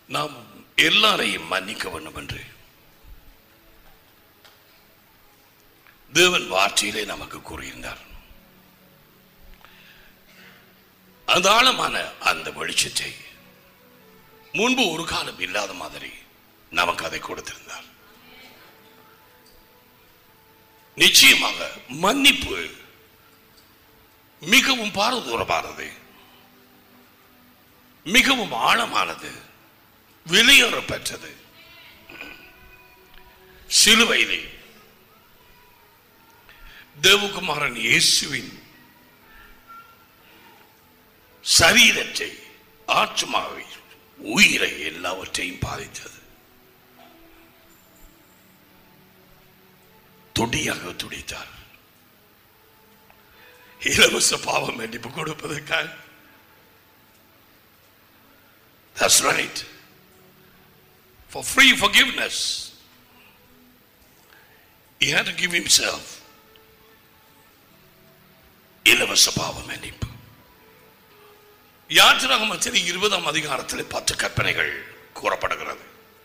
நாம் எல்லாரையும் மன்னிக்க வேண்டும் என்று தேவன் வார்த்தையிலே நமக்கு கூறியிருந்தார் அந்த ஆழமான அந்த வெளிச்சத்தை முன்பு ஒரு காலம் இல்லாத மாதிரி நமக்கு அதை கொடுத்திருந்தார் நிச்சயமாக மன்னிப்பு மிகவும் பாரதூரமானது மிகவும் ஆழமானது விலையேற பெற்றது சிலுவையிலே தேவகுமாரன் இயேசுவின் சரீரத்தை ஆத்மாவை உயிரை எல்லாவற்றையும் பாதித்தது துடியாக துடித்தார் இலவச பாவம் மன்னிப்பு கொடுப்பதற்காக That's right. For free forgiveness, he had to give himself இலவச பாவ மன்னிப்பு யாத்திராகமத்தில் இருபதாம் அதிகாரத்தில் பத்து கற்பனைகள் கூறப்படுகிறது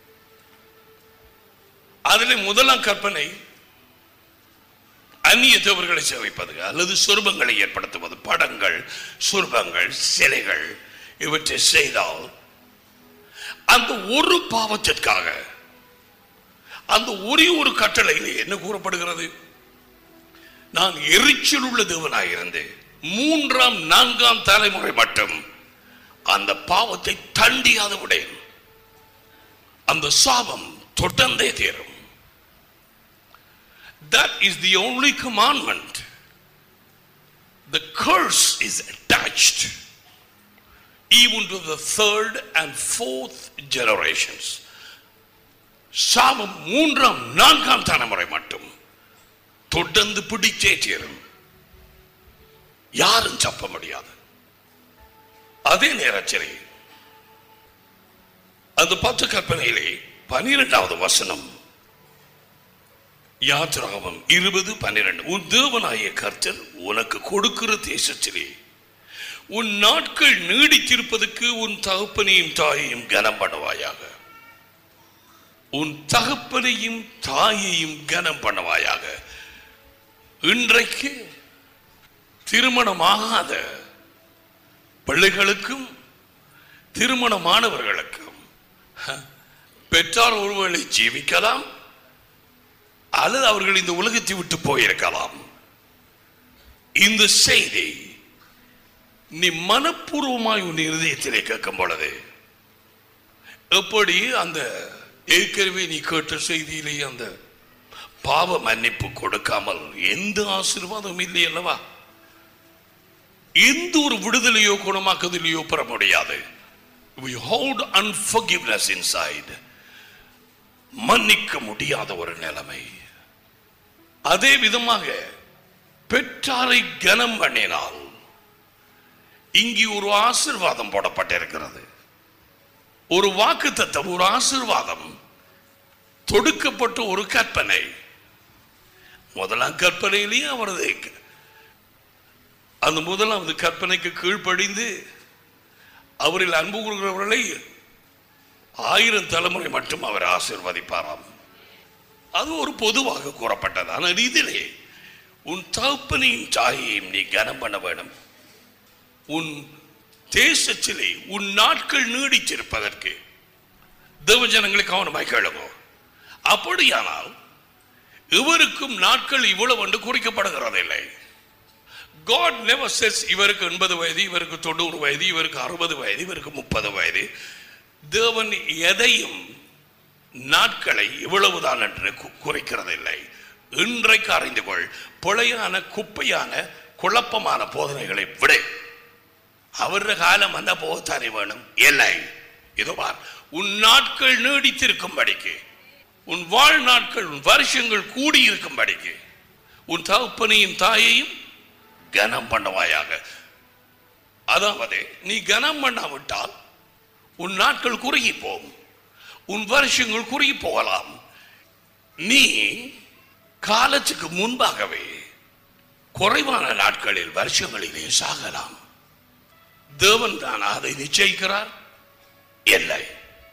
அதில் முதலாம் கற்பனை அந்நிய தேவர்களை சேவைப்பது அல்லது சொருபங்களை ஏற்படுத்துவது படங்கள் சுரபங்கள் சிலைகள் இவற்றை செய்தால் அந்த ஒரு பாவத்திற்காக அந்த ஒரே ஒரு கட்டளையிலே என்ன கூறப்படுகிறது நான் எரிச்சல் உள்ள தேவனாய் இருந்தேன் மூன்றாம் நான்காம் தலைமுறை மட்டும் அந்த பாவத்தை தண்டியாத விடேன் அந்த சாபம் தொடர்ந்தே தீரும் That is the only commandment. The curse is attached even to the third and fourth generations. சாபம் மூன்றாம் நான்காம் தலைமுறை மட்டும் தொடர்ந்து பிடிச்சே தீரும் யாரும் தப்ப முடியாது அதே நேரத்திலே அந்த பத்து கற்பனையிலே பனிரெண்டாவது வசனம் யாத்திராகம் இருபது பன்னிரண்டு உன் தேவனாய கர்த்தர் உனக்கு கொடுக்கிற தேசத்திலே உன் நாட்கள் நீடித்திருப்பதற்கு உன் தகப்பனையும் தாயையும் கனம் பண்ணுவாயாக உன் தகப்பனையும் தாயையும் கனம் பண்ணுவாயாக இன்றைக்கு திருமணமாகாத பிள்ளைகளுக்கும் திருமணமானவர்களுக்கும் ஹ, பெற்றார் ஒருவர்களை ஜீவிக்கலாம் அல்லது அவர்கள் இந்த உலகத்தை விட்டு போயிருக்கலாம் இந்த செய்தி நீ மனப்பூர்வமாய் உன் இருதயத்திலே கேட்கும் பொழுது எப்படி அந்த ஏற்கனவே நீ கேட்ட செய்தியிலே அந்த பாவ மன்னிப்பு கொடுக்காமல் எந்த ஆசீர்வாதம் இல்லை அல்லவா எந்த ஒரு விடுதலையோ குணமாக்குதலையோ பெற முடியாது we hold unforgiveness inside மன்னிக்க முடியாத ஒரு நிலைமை அதே விதமாக பெற்றாரை கனம் பண்ணினால் இங்கே ஒரு ஆசிர்வாதம் போடப்பட்டிருக்கிறது ஒரு வாக்கு தத்தம் ஒரு ஆசிர்வாதம் தொடுக்கப்பட்ட ஒரு கற்பனை முதலாம் கற்பனையிலேயே அவரது அந்த முதலாவது கற்பனைக்கு கீழ்ப்படிந்து அவரில் அன்பு கூறுகிறவர்களை ஆயிரம் தலைமுறை மட்டும் அவர் ஆசிர்வதிப்பாராம் அது ஒரு பொதுவாக கூறப்பட்டது ஆனால் இதிலே உன் தகப்பனையும் தாயையும் நீ கனம் பண்ண வேண்டும் உன் தேசத்திலே உன் நாட்கள் நீடிச்சிருப்பதற்கு தேவஜனங்களை கவனமாய் கேளுங்க அப்படியானால் இவருக்கும் நாட்கள் இவ்வளவு என்று குறிக்கப்படுகிறதில்லை காட் நெவர் செஸ் இவருக்கு எண்பது வயது இவருக்கு தொண்ணூறு வயது இவருக்கு அறுபது வயது இவருக்கு முப்பது வயது தேவன் எதையும் நாட்களை இவ்வளவுதான் என்று கு- குறைக்கிறதில்லை இன்றைக்கு அறிந்து கொள் பிழையான குப்பையான குழப்பமான போதனைகளை விடு அவருடைய காலம் வந்த போகத்தானே வேணும் இல்லை இதோ பார் உன் நாட்கள் நீடித்திருக்கும்படிக்கு உன் வாழ்நாட்கள் உன் வருஷங்கள் கூடியிருக்கும்படிக்கு உன் தகப்பனையும் தாயையும் கனம் பண்ணுவாயாக அதாவது நீ கனம் பண்ணாவிட்டால் உன் நாட்கள் குறுகி போகும் உன் வருஷங்கள் குறுகி போகலாம் நீ காலத்துக்கு முன்பாகவே குறைவான நாட்களில் வருஷங்களிலே சாகலாம் தேவன் தான் அதை நிச்சயிக்கிறார் இல்லை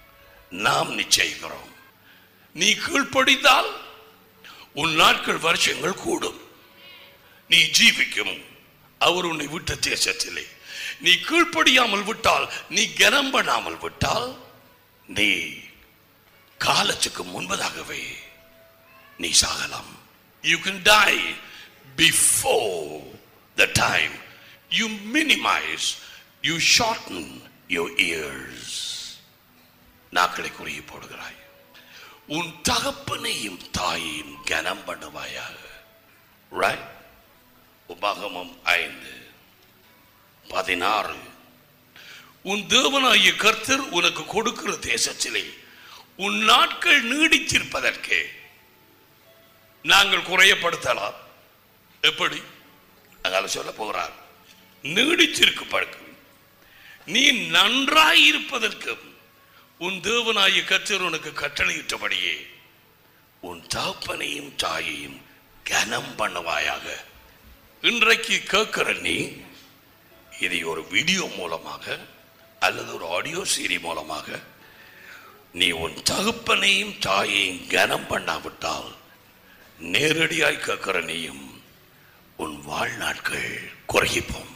நாம் நிச்சயிக்கிறோம் நீ கீழ்ப்படிந்தால் உன் நாட்கள் வருஷங்கள் கூடும் நீ ஜீவிக்கும் அவர் உன்னை விட்ட தேசத்திலே நீ கீழ்ப்படியாமல் விட்டால் நீ கனம் பண்ணாமல் விட்டால் நீ காலத்துக்கு முன்பதாகவே நீ சாகலாம் you can die before the time you minimise you shorten your years நாட்களை குறுகி போடுகிறாய் உன் தகப்பனையும் தாயையும் கனம் பண்ணுவாயாக ரைட் உபாகமம் ஐந்து பதினாறு உன் தேவனாகிய கர்த்தர் உனக்கு கொடுக்கிற தேசத்திலே உன் நாட்கள் நீடித்திருப்பதற்கு நாங்கள் குறையப்படுத்தலாம் எப்படி அதால சொல்ல போகிறார் நீடித்திருக்கு பழக்கம் நீ நன்றாய் இருப்பதற்கும் உன் தேவனாகிய கர்த்தர் உனக்கு கட்டளையிட்டபடியே உன் தகப்பனையும் தாயையும் கனம் பண்ணுவாயாக இன்றைக்கு கேட்கிற நீ இதை ஒரு வீடியோ மூலமாக அல்லது ஒரு ஆடியோ சீரி மூலமாக நீ உன் தகப்பனையும் தாயையும் கனம் பண்ணாவிட்டால் நேரடியாய் கேட்கிற நீயும் உன் வாழ்நாட்கள் குறைகிப்போம்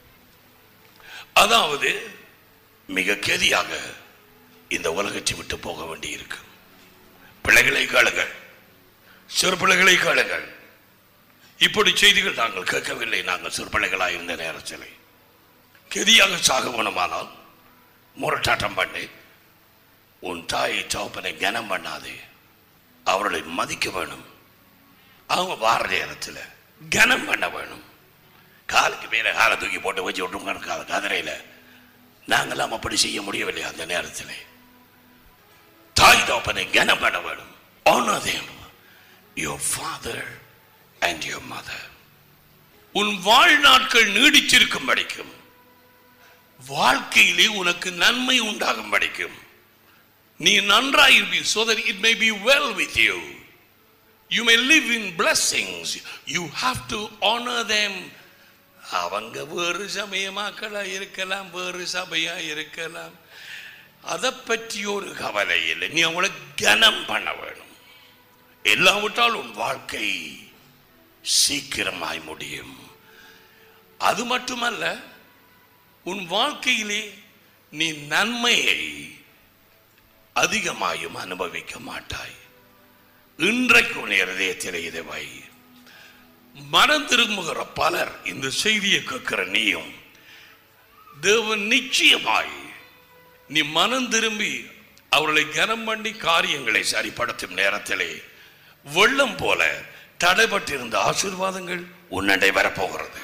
அதாவது மிக கெதியாக இந்த உலகத்தை விட்டு போக வேண்டியிருக்கு பிள்ளைகளை கேளுங்கள் சிறு பிள்ளைகளை கேளுங்கள் இப்படி செய்திகள் நாங்கள் கேட்கவில்லை நாங்கள் சிறு பிள்ளைகளாக இருந்த நேரத்தில் கெதியாக சாக வேணுமானால் முரட்டாட்டம் பண்ணி உன் தாயை சோப்பனை கனம் பண்ணாதே அவர்களை மதிக்க வேணும் அவங்க வார நேரத்தில் கனம் பண்ண வேணும் காலுக்கு மேலே காலை தூக்கி போட்டு வச்சு விட்டுருங்க கால கதிரையில் நாங்களாம் அப்படி செய்ய முடியவில்லை அந்த நேரத்தில் தாய் தோப்பனை கனம் பண்ண வேணும் honor them your father and your mother உன் வாழ்நாட்கள் நீடிச்சிருக்கும் படிக்கும் வாழ்க்கையிலே உனக்கு நன்மை உண்டாகும் படிக்கும் நீ நன்றாயிருப்பி so that it may be well with you you may live in blessings you have to honor them அவங்க வேறு சமயமாக்களா இருக்கலாம் வேறு சபையா இருக்கலாம் அதை பற்றி ஒரு கவலை இல்லை நீ அவளை கனம் பண்ண வேணும் இல்லாவிட்டால் உன் வாழ்க்கை சீக்கிரமாய் முடியும் அது மட்டுமல்ல உன் வாழ்க்கையிலே நீ நன்மையை அதிகமாயும் அனுபவிக்க மாட்டாய் இன்றைக்கு உன் இருதயத்தில் இதை வை மனம் திரும்புகிற பலர் இந்த செய்தியை கேட்கிற நீயும் தேவன் நிச்சயமாய் நீ மனம் திரும்பி அவர்களை கனம் பண்ணி காரியங்களை சரிப்படுத்தும் நேரத்திலே வெள்ளம் போல தடைபட்டிருந்த ஆசீர்வாதங்கள் உன்னடை வரப்போகிறது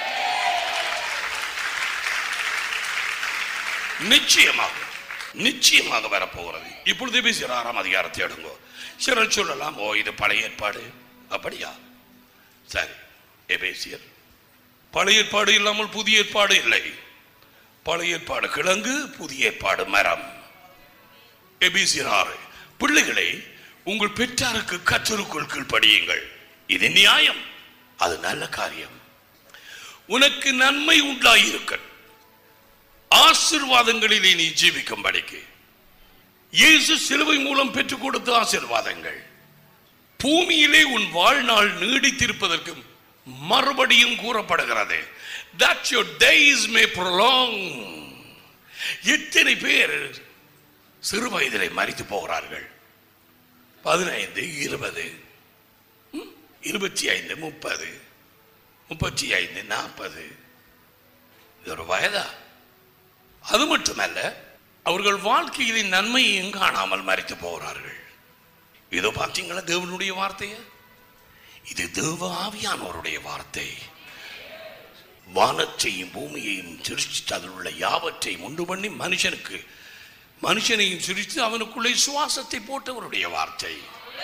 நிச்சயமாக நிச்சயமாக வரப்போகிறது இப்பொழுது பேசுகிற ஆறாம் அதிகாரத்தை எடுங்கோ சிலர் சொல்லலாம் ஓ இது பழைய ஏற்பாடு அப்படியா சரி எபேசியர் பழைய ஏற்பாடு இல்லாமல் புதிய ஏற்பாடு இல்லை பழைய ஏற்பாடு கிழங்கு புதிய ஏற்பாடு மரம் எபேசியர் ஆறு பிள்ளைகளை உங்கள் பெற்றாருக்கு கற்றலுக்குள் கீழ்ப்படியுங்கள் இது நியாயம் அது நல்ல காரியம் உனக்கு நன்மை உண்டாயிருக்க ஆசிர்வாதங்களிலே நீ ஜீவிக்கும்படிக்கு இயேசு சிலுவை மூலம் பெற்றுக் கொடுத்த ஆசிர்வாதங்கள் பூமியிலே உன் வாழ்நாள் நீடித்திருப்பதற்கும் மறுபடியும் கூறப்படுகிறது that your days may prolong எத்தனை பேர் சிறு வயதிலே மறித்து போகிறார்கள் பதினைந்து இருபது ம், இருபத்தி ஐந்து முப்பது முப்பத்தி ஐந்து நாற்பது இது ஒரு வயதா அது மட்டுமல்ல அவர்கள் வாழ்க்கையிலே நன்மையையும் காணாமல் மறித்து போகிறார்கள் இதோ பார்த்தீங்களா தேவனுடைய வார்த்தைய இது தேவ ஆவியானவருடைய வார்த்தை வானத்தையும் பூமியையும் சிருஷ்டித்து அதில் உள்ள யாவற்றையும் உண்டு பண்ணி மனுஷனுக்கு மனுஷனையும் சிரித்து அவனுக்குள்ளே சுவாசத்தை போட்டவருடைய வார்த்தை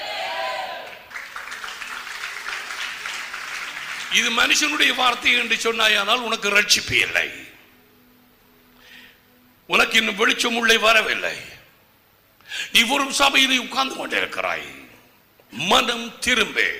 இது மனுஷனுடைய வார்த்தை என்று சொன்னாயானால் உனக்கு ரட்சிப்பு இல்லை உனக்கு இன்னும் வெளிச்சம் உள்ளே வரவில்லை நீ ஒரு சபையிலே உட்கார்ந்து கொண்டிருக்கிறாய் மனம் திரும்பே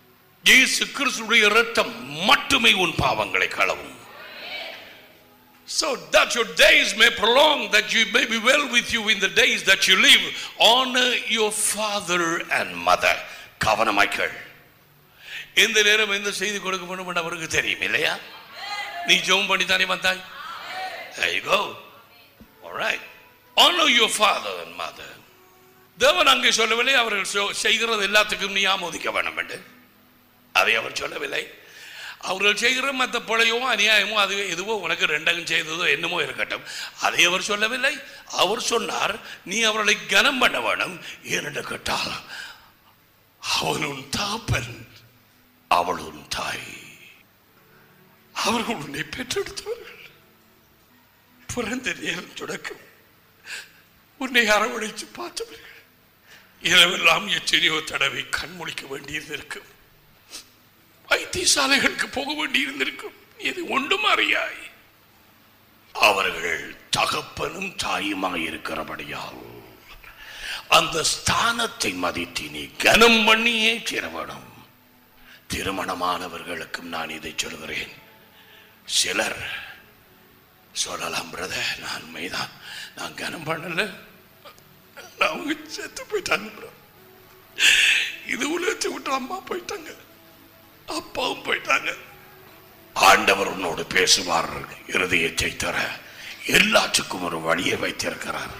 இயேசு கிறிஸ்துடைய இரத்தம் மட்டுமே உன் பாவங்களை களவும் So that your days may prolong, that you may be well with you in the days that you live. Honor your father and mother. கவனமாய்கள் எந்த நேரம் எந்த செய்தி கொடுக்க வேண்டும் அவருக்கு தெரியும் இல்லையா நீ ஜெபம் பண்ணி தானே வந்தாய் There you go. All right. Honor your father and mother. தேவன் அங்கே சொல்லவில்லை அவர்கள் சொ- செய்கிறது எல்லாத்துக்கும் நீ ஆமோதிக்க வேண்டும் என்று அதை அவர் சொல்லவில்லை அவர்கள் செய்கிற மற்ற பிழையோ அநியாயமோ அது எதுவோ உனக்கு ரெண்டகம் செய்ததோ என்னமோ இருக்கட்டும் அதை அவர் சொல்லவில்லை அவர் சொன்னார் நீ அவர்களை கனம் பண்ண வேணும் ஏனென்று கேட்டால் அவன் உன் தாப்பன் அவள் உன் தாய் அவர்கள் உன்னை பெற்றெடுத்தவர்கள் பிறந்த நேரம் தொடக்கம் உன்னை அரவணைத்து பார்த்தவர்கள் இரவெல்லாம் எத்தனையோ தடவை கண்முழிக்க வேண்டியிருந்திருக்கும் வைத்தியசாலைகளுக்கு போக வேண்டியிருந்திருக்கும் இது ஒன்றும் அறியாய் அவர்கள் தகப்பனும் தாயுமாய் இருக்கிறபடியால் அந்த ஸ்தானத்தை மதித்து நீ கனம் பண்ணியே தீர வேணும் திருமணமானவர்களுக்கும் நான் இதை சொல்கிறேன் சிலர் சொல்லலாம் பிரதர் நான் உண்மைதான் நான் கனம் பண்ணல அவங்க செத்து போயிட்டாங்க bro. இது உலகத்தை விட்டு அம்மா போயிட்டாங்க அப்பாவும் போயிட்டாங்க ஆண்டவர் உன்னோடு பேசுவார் இருதயத்தை தர எல்லாத்துக்கும் ஒரு வழியை வைத்திருக்கிறார்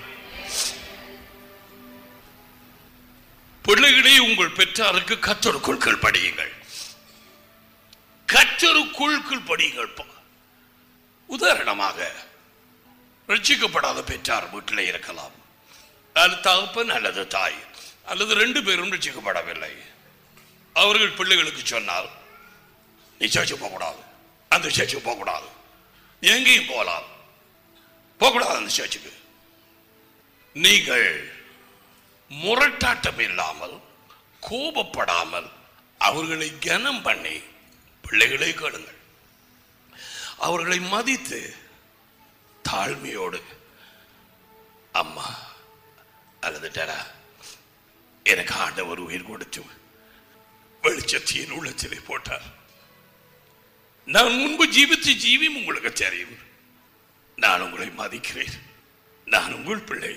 பிள்ளைகளே உங்கள் பெற்றாருக்கு கத்தருக்குள் கீழ்ப்படியுங்கள் கத்தருக்குள் கீழ்ப்படியுங்கள் பா. உதாரணமாக ரட்சிக்கப்படாத பெற்றார் வீட்டில் இருக்கலாம் அது தகப்பன் அல்லது தாய் அல்லது ரெண்டு பேரும் ரட்சிக்கப்படவில்லை அவர்கள் பிள்ளைகளுக்கு சொன்னால் நீ சேர்ச்சு போகக்கூடாது அந்த சேர்ச்சுக்கு போகக்கூடாது நீ எங்கேயும் போகலாம் போகக்கூடாது அந்த சேர்ச்சுக்கு நீங்கள் முரட்டாட்டம் இல்லாமல் கோபப்படாமல் அவர்களை கனம் பண்ணி பிள்ளைகளை கேளுங்கள் அவர்களை மதித்து தாழ்மையோடு அம்மா அல்லது டடா எனக்கு ஆண்டவர் உயிர் கொடுத்து வெளிச்சத்தின் உள்ளத்திலே போட்டார் நான் முன்பு ஜீவித்து ஜீவியும் உங்களுக்கு தெரியும் நான் உங்களை மதிக்கிறேன் நான் உங்கள் பிள்ளை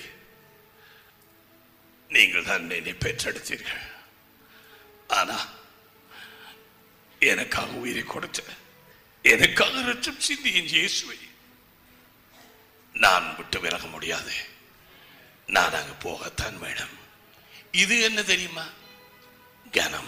நீங்கள் தான் என்னை பெற்றெடுத்தீர்கள் ஆனா எனக்காக உயிரை கொடுத்த எனக்காக ரத்தம் சிந்தியின் இயேசுவை நான் விட்டு விலக முடியாது நான் அங்கு போகத்தான் வேணும் இது என்ன தெரியுமா கனம்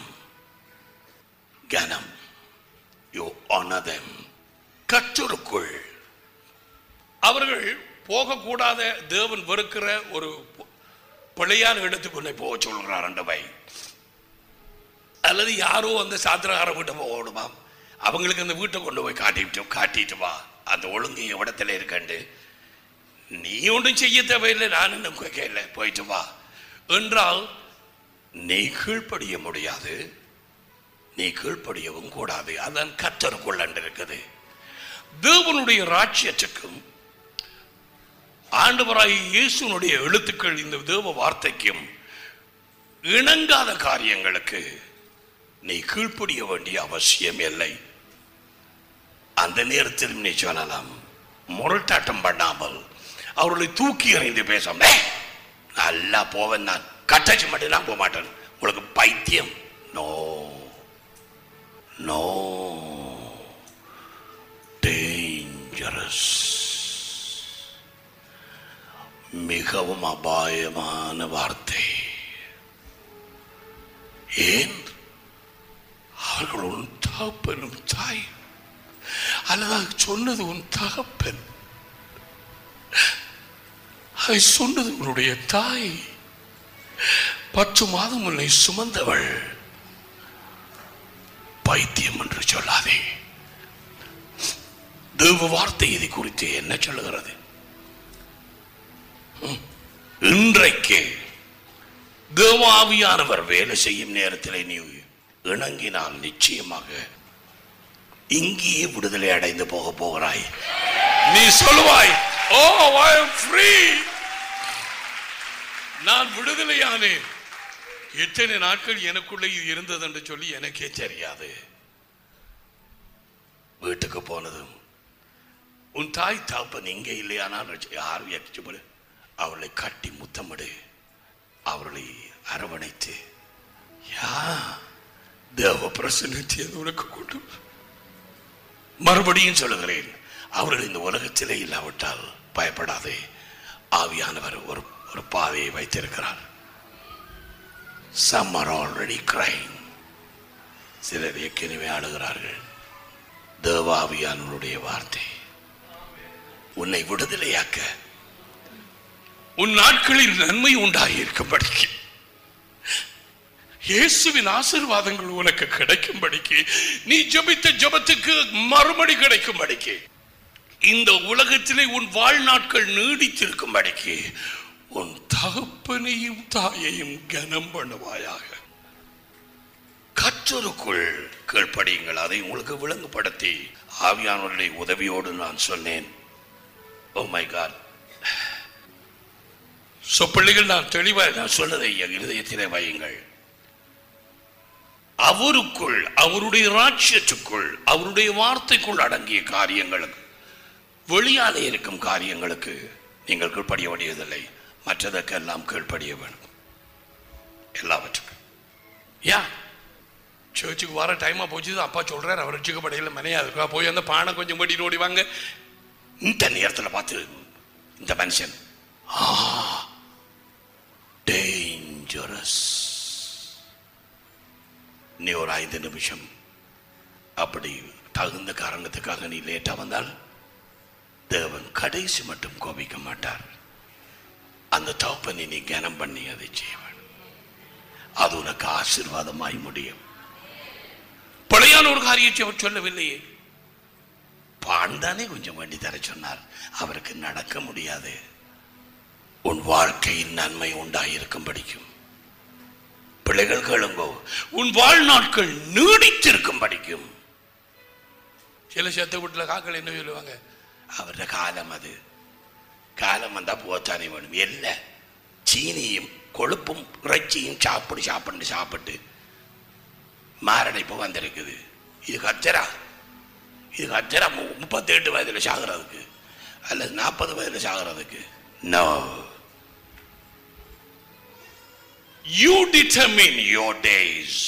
கனம் யூ honor them கற்றுருக்குள் அவர்கள் போகக்கூடாத தேவன் வெறுக்கிற ஒரு ப- பிழையான இடத்துக்கு உன்னை போக சொல்கிறார் அண்டவை அல்லது யாரோ அந்த சாத்திரகார வீட்டை போகணுமாம் அவங்களுக்கு அந்த வீட்டை கொண்டு போய் காட்டிட்டு காட்டிட்டு வா அந்த ஒழுங்கு இடத்துல இருக்கண்டு நீ ஒன்றும் செய்ய தேவையில்லை நான் இன்னும் கேட்கல போயிட்டு வா என்றால் நீ கீழ்ப்படிய முடியாது நீ கீழ்ப்படியவும் கூடாது அதான் கத்தருக்குள் இருக்குது தேவனுடைய ராட்சியத்துக்கும் ஆண்டவராய் இயேசுனுடைய எழுத்துக்கள் இந்த தேவ வார்த்தைக்கும் இணங்காத காரியங்களுக்கு நீ கீழ்ப்படிய வேண்டிய அவசியம் இல்லை அந்த நேரத்தில் நீ சொல்லலாம் முரட்டாட்டம் பண்ணாமல் அவர்களை தூக்கி எறிந்து பேசாம "ஏய், நல்லா போவேன் நான் கட்டாச்சு மட்டும் நான் போக மாட்டேன் உங்களுக்கு பைத்தியம் நோ நோ டேஞ்சரஸ் மிகவும் அபாயமான வார்த்தை ஏன் அவர்கள் உன் தகப்பனும் தாய் அல்லது சொன்னது உன் தகப்பன் அதை சொன்னது உன்னுடைய தாய் பத்து மாதம் உன்னை சுமந்தவள் பைத்தியம் என்று சொல்லாதே தேவ வார்த்தை இதை குறித்து என்ன சொல்லுகிறது ம். இன்றைக்கு தேவாவியானவர் வேலை செய்யும் நேரத்தில் நீ இணங்கினால் நிச்சயமாக இங்கேயே விடுதலை அடைந்து போக போகிறாய் நீ சொல்லுவாய் ஓ ஐ am free நான் விடுதலையானேன் எத்தனை நாட்கள் எனக்குள்ளே இது இருந்தது என்று சொல்லி எனக்கே தெரியாது வீட்டுக்கு போனதும் உன் தாய் தாப்பன் இங்கே இல்லையானால் யார் ஏற்றுப்படு அவளை கட்டி முத்தமிடு அவர்களை அரவணைத்து யா தேவ பிரசன்னத்தை அது உனக்கு கொண்டு வரும். மறுபடியும் சொல்லுகிறேன் அவர்கள் இந்த உலகத்திலே இல்லாவிட்டால் பயப்படாதே ஆவியானவர் ஒரு ஒரு பாதையை வைத்திருக்கிறார் some are already crying சிலர் ஏற்கனவே அழுகிறார்கள் தேவாவியானவருடைய வார்த்தை உன்னை விடுதலையாக்க உன் நாட்களில் நன்மை உண்டாகியிருக்கும்படிக்கு இயேசுவின் ஆசீர்வாதங்கள் உனக்கு கிடைக்கும்படிக்கு நீ ஜெபித்த ஜெபத்துக்கு மறுபடி கிடைக்கும்படிக்கு இந்த உலகத்திலே உன் வாழ்நாட்கள் நீடித்திருக்கும்படிக்கு உன் தகப்பனையும் தாயையும் கனம் பண்ணுவாயாக கற்றருக்குள் கீழ்ப்படியுங்கள் அதை உங்களுக்கு விளங்குபடுத்தி ஆவியானவருடைய உதவியோடு நான் சொன்னேன் ஓ மை காட் சோ பிள்ளைகள் நான் தெளிவாக நான் சொன்னதை என் இருதயத்திலே வையுங்கள் அவருக்குள் அவருடைய ராட்சியத்துக்குள் அவருடைய வார்த்தைக்குள் அடங்கிய காரியங்களுக்கு வெளியாலே இருக்கும் காரியங்களுக்கு நீங்கள் கீழ்ப்படிய வேண்டியதில்லை மற்றதற்கெல்லாம் கீழ்ப்படிய வேண்டும் எல்லாவற்றுக்கும் யா சர்ச்சுக்கு வர டைமாக போச்சு அப்பா சொல்றாரு அவர் ரட்சிக்கப்படையில் மனையா இருக்கா போய் அந்த பானை கொஞ்சம் படி ஓடி வாங்க இந்த நேரத்தில் பார்த்து இந்த மனுஷன் டேஞ்சரஸ் நீ ஒரு ஐந்து நிமிஷம் அப்படி தகுந்த காரணத்துக்காக நீ லேட்டா வந்தால் தேவன் கடைசி மட்டும் கோபிக்க மாட்டார் அந்த தகப்பனை நீ கனம் பண்ணி அதை செய்ய வேண்டும் அது உனக்கு ஆசீர்வாதமாய் முடியும் பழையான ஒரு காரியத்தை அவர் சொல்லவில்லையே பான் தானே கொஞ்சம் வேண்டி தர சொன்னார் அவருக்கு நடக்க முடியாது உன் வாழ்க்கையின் நன்மை உண்டாயிருக்கும் படிக்கும் பிள்ளைகள் கேளுங்கோ உன் வாழ்நாட்கள் நீடித்திருக்கும் படிக்கும் சில செத்த வீட்டில் காக்கள் என்ன சொல்லுவாங்க அவருடைய காலம் அது காலம் வந்தா போத்தானே வேணும் இல்லை சீனியும் கொழுப்பும் இறைச்சியும் சாப்பிடு சாப்பிட்டு சாப்பிட்டு மாரடைப்பு வந்திருக்குது இது கச்சரா இது கச்சரா மு- முப்பத்தெட்டு வயதில் சாகிறதுக்கு அல்லது நாற்பது வயதில் சாகிறதுக்கு no you determine your days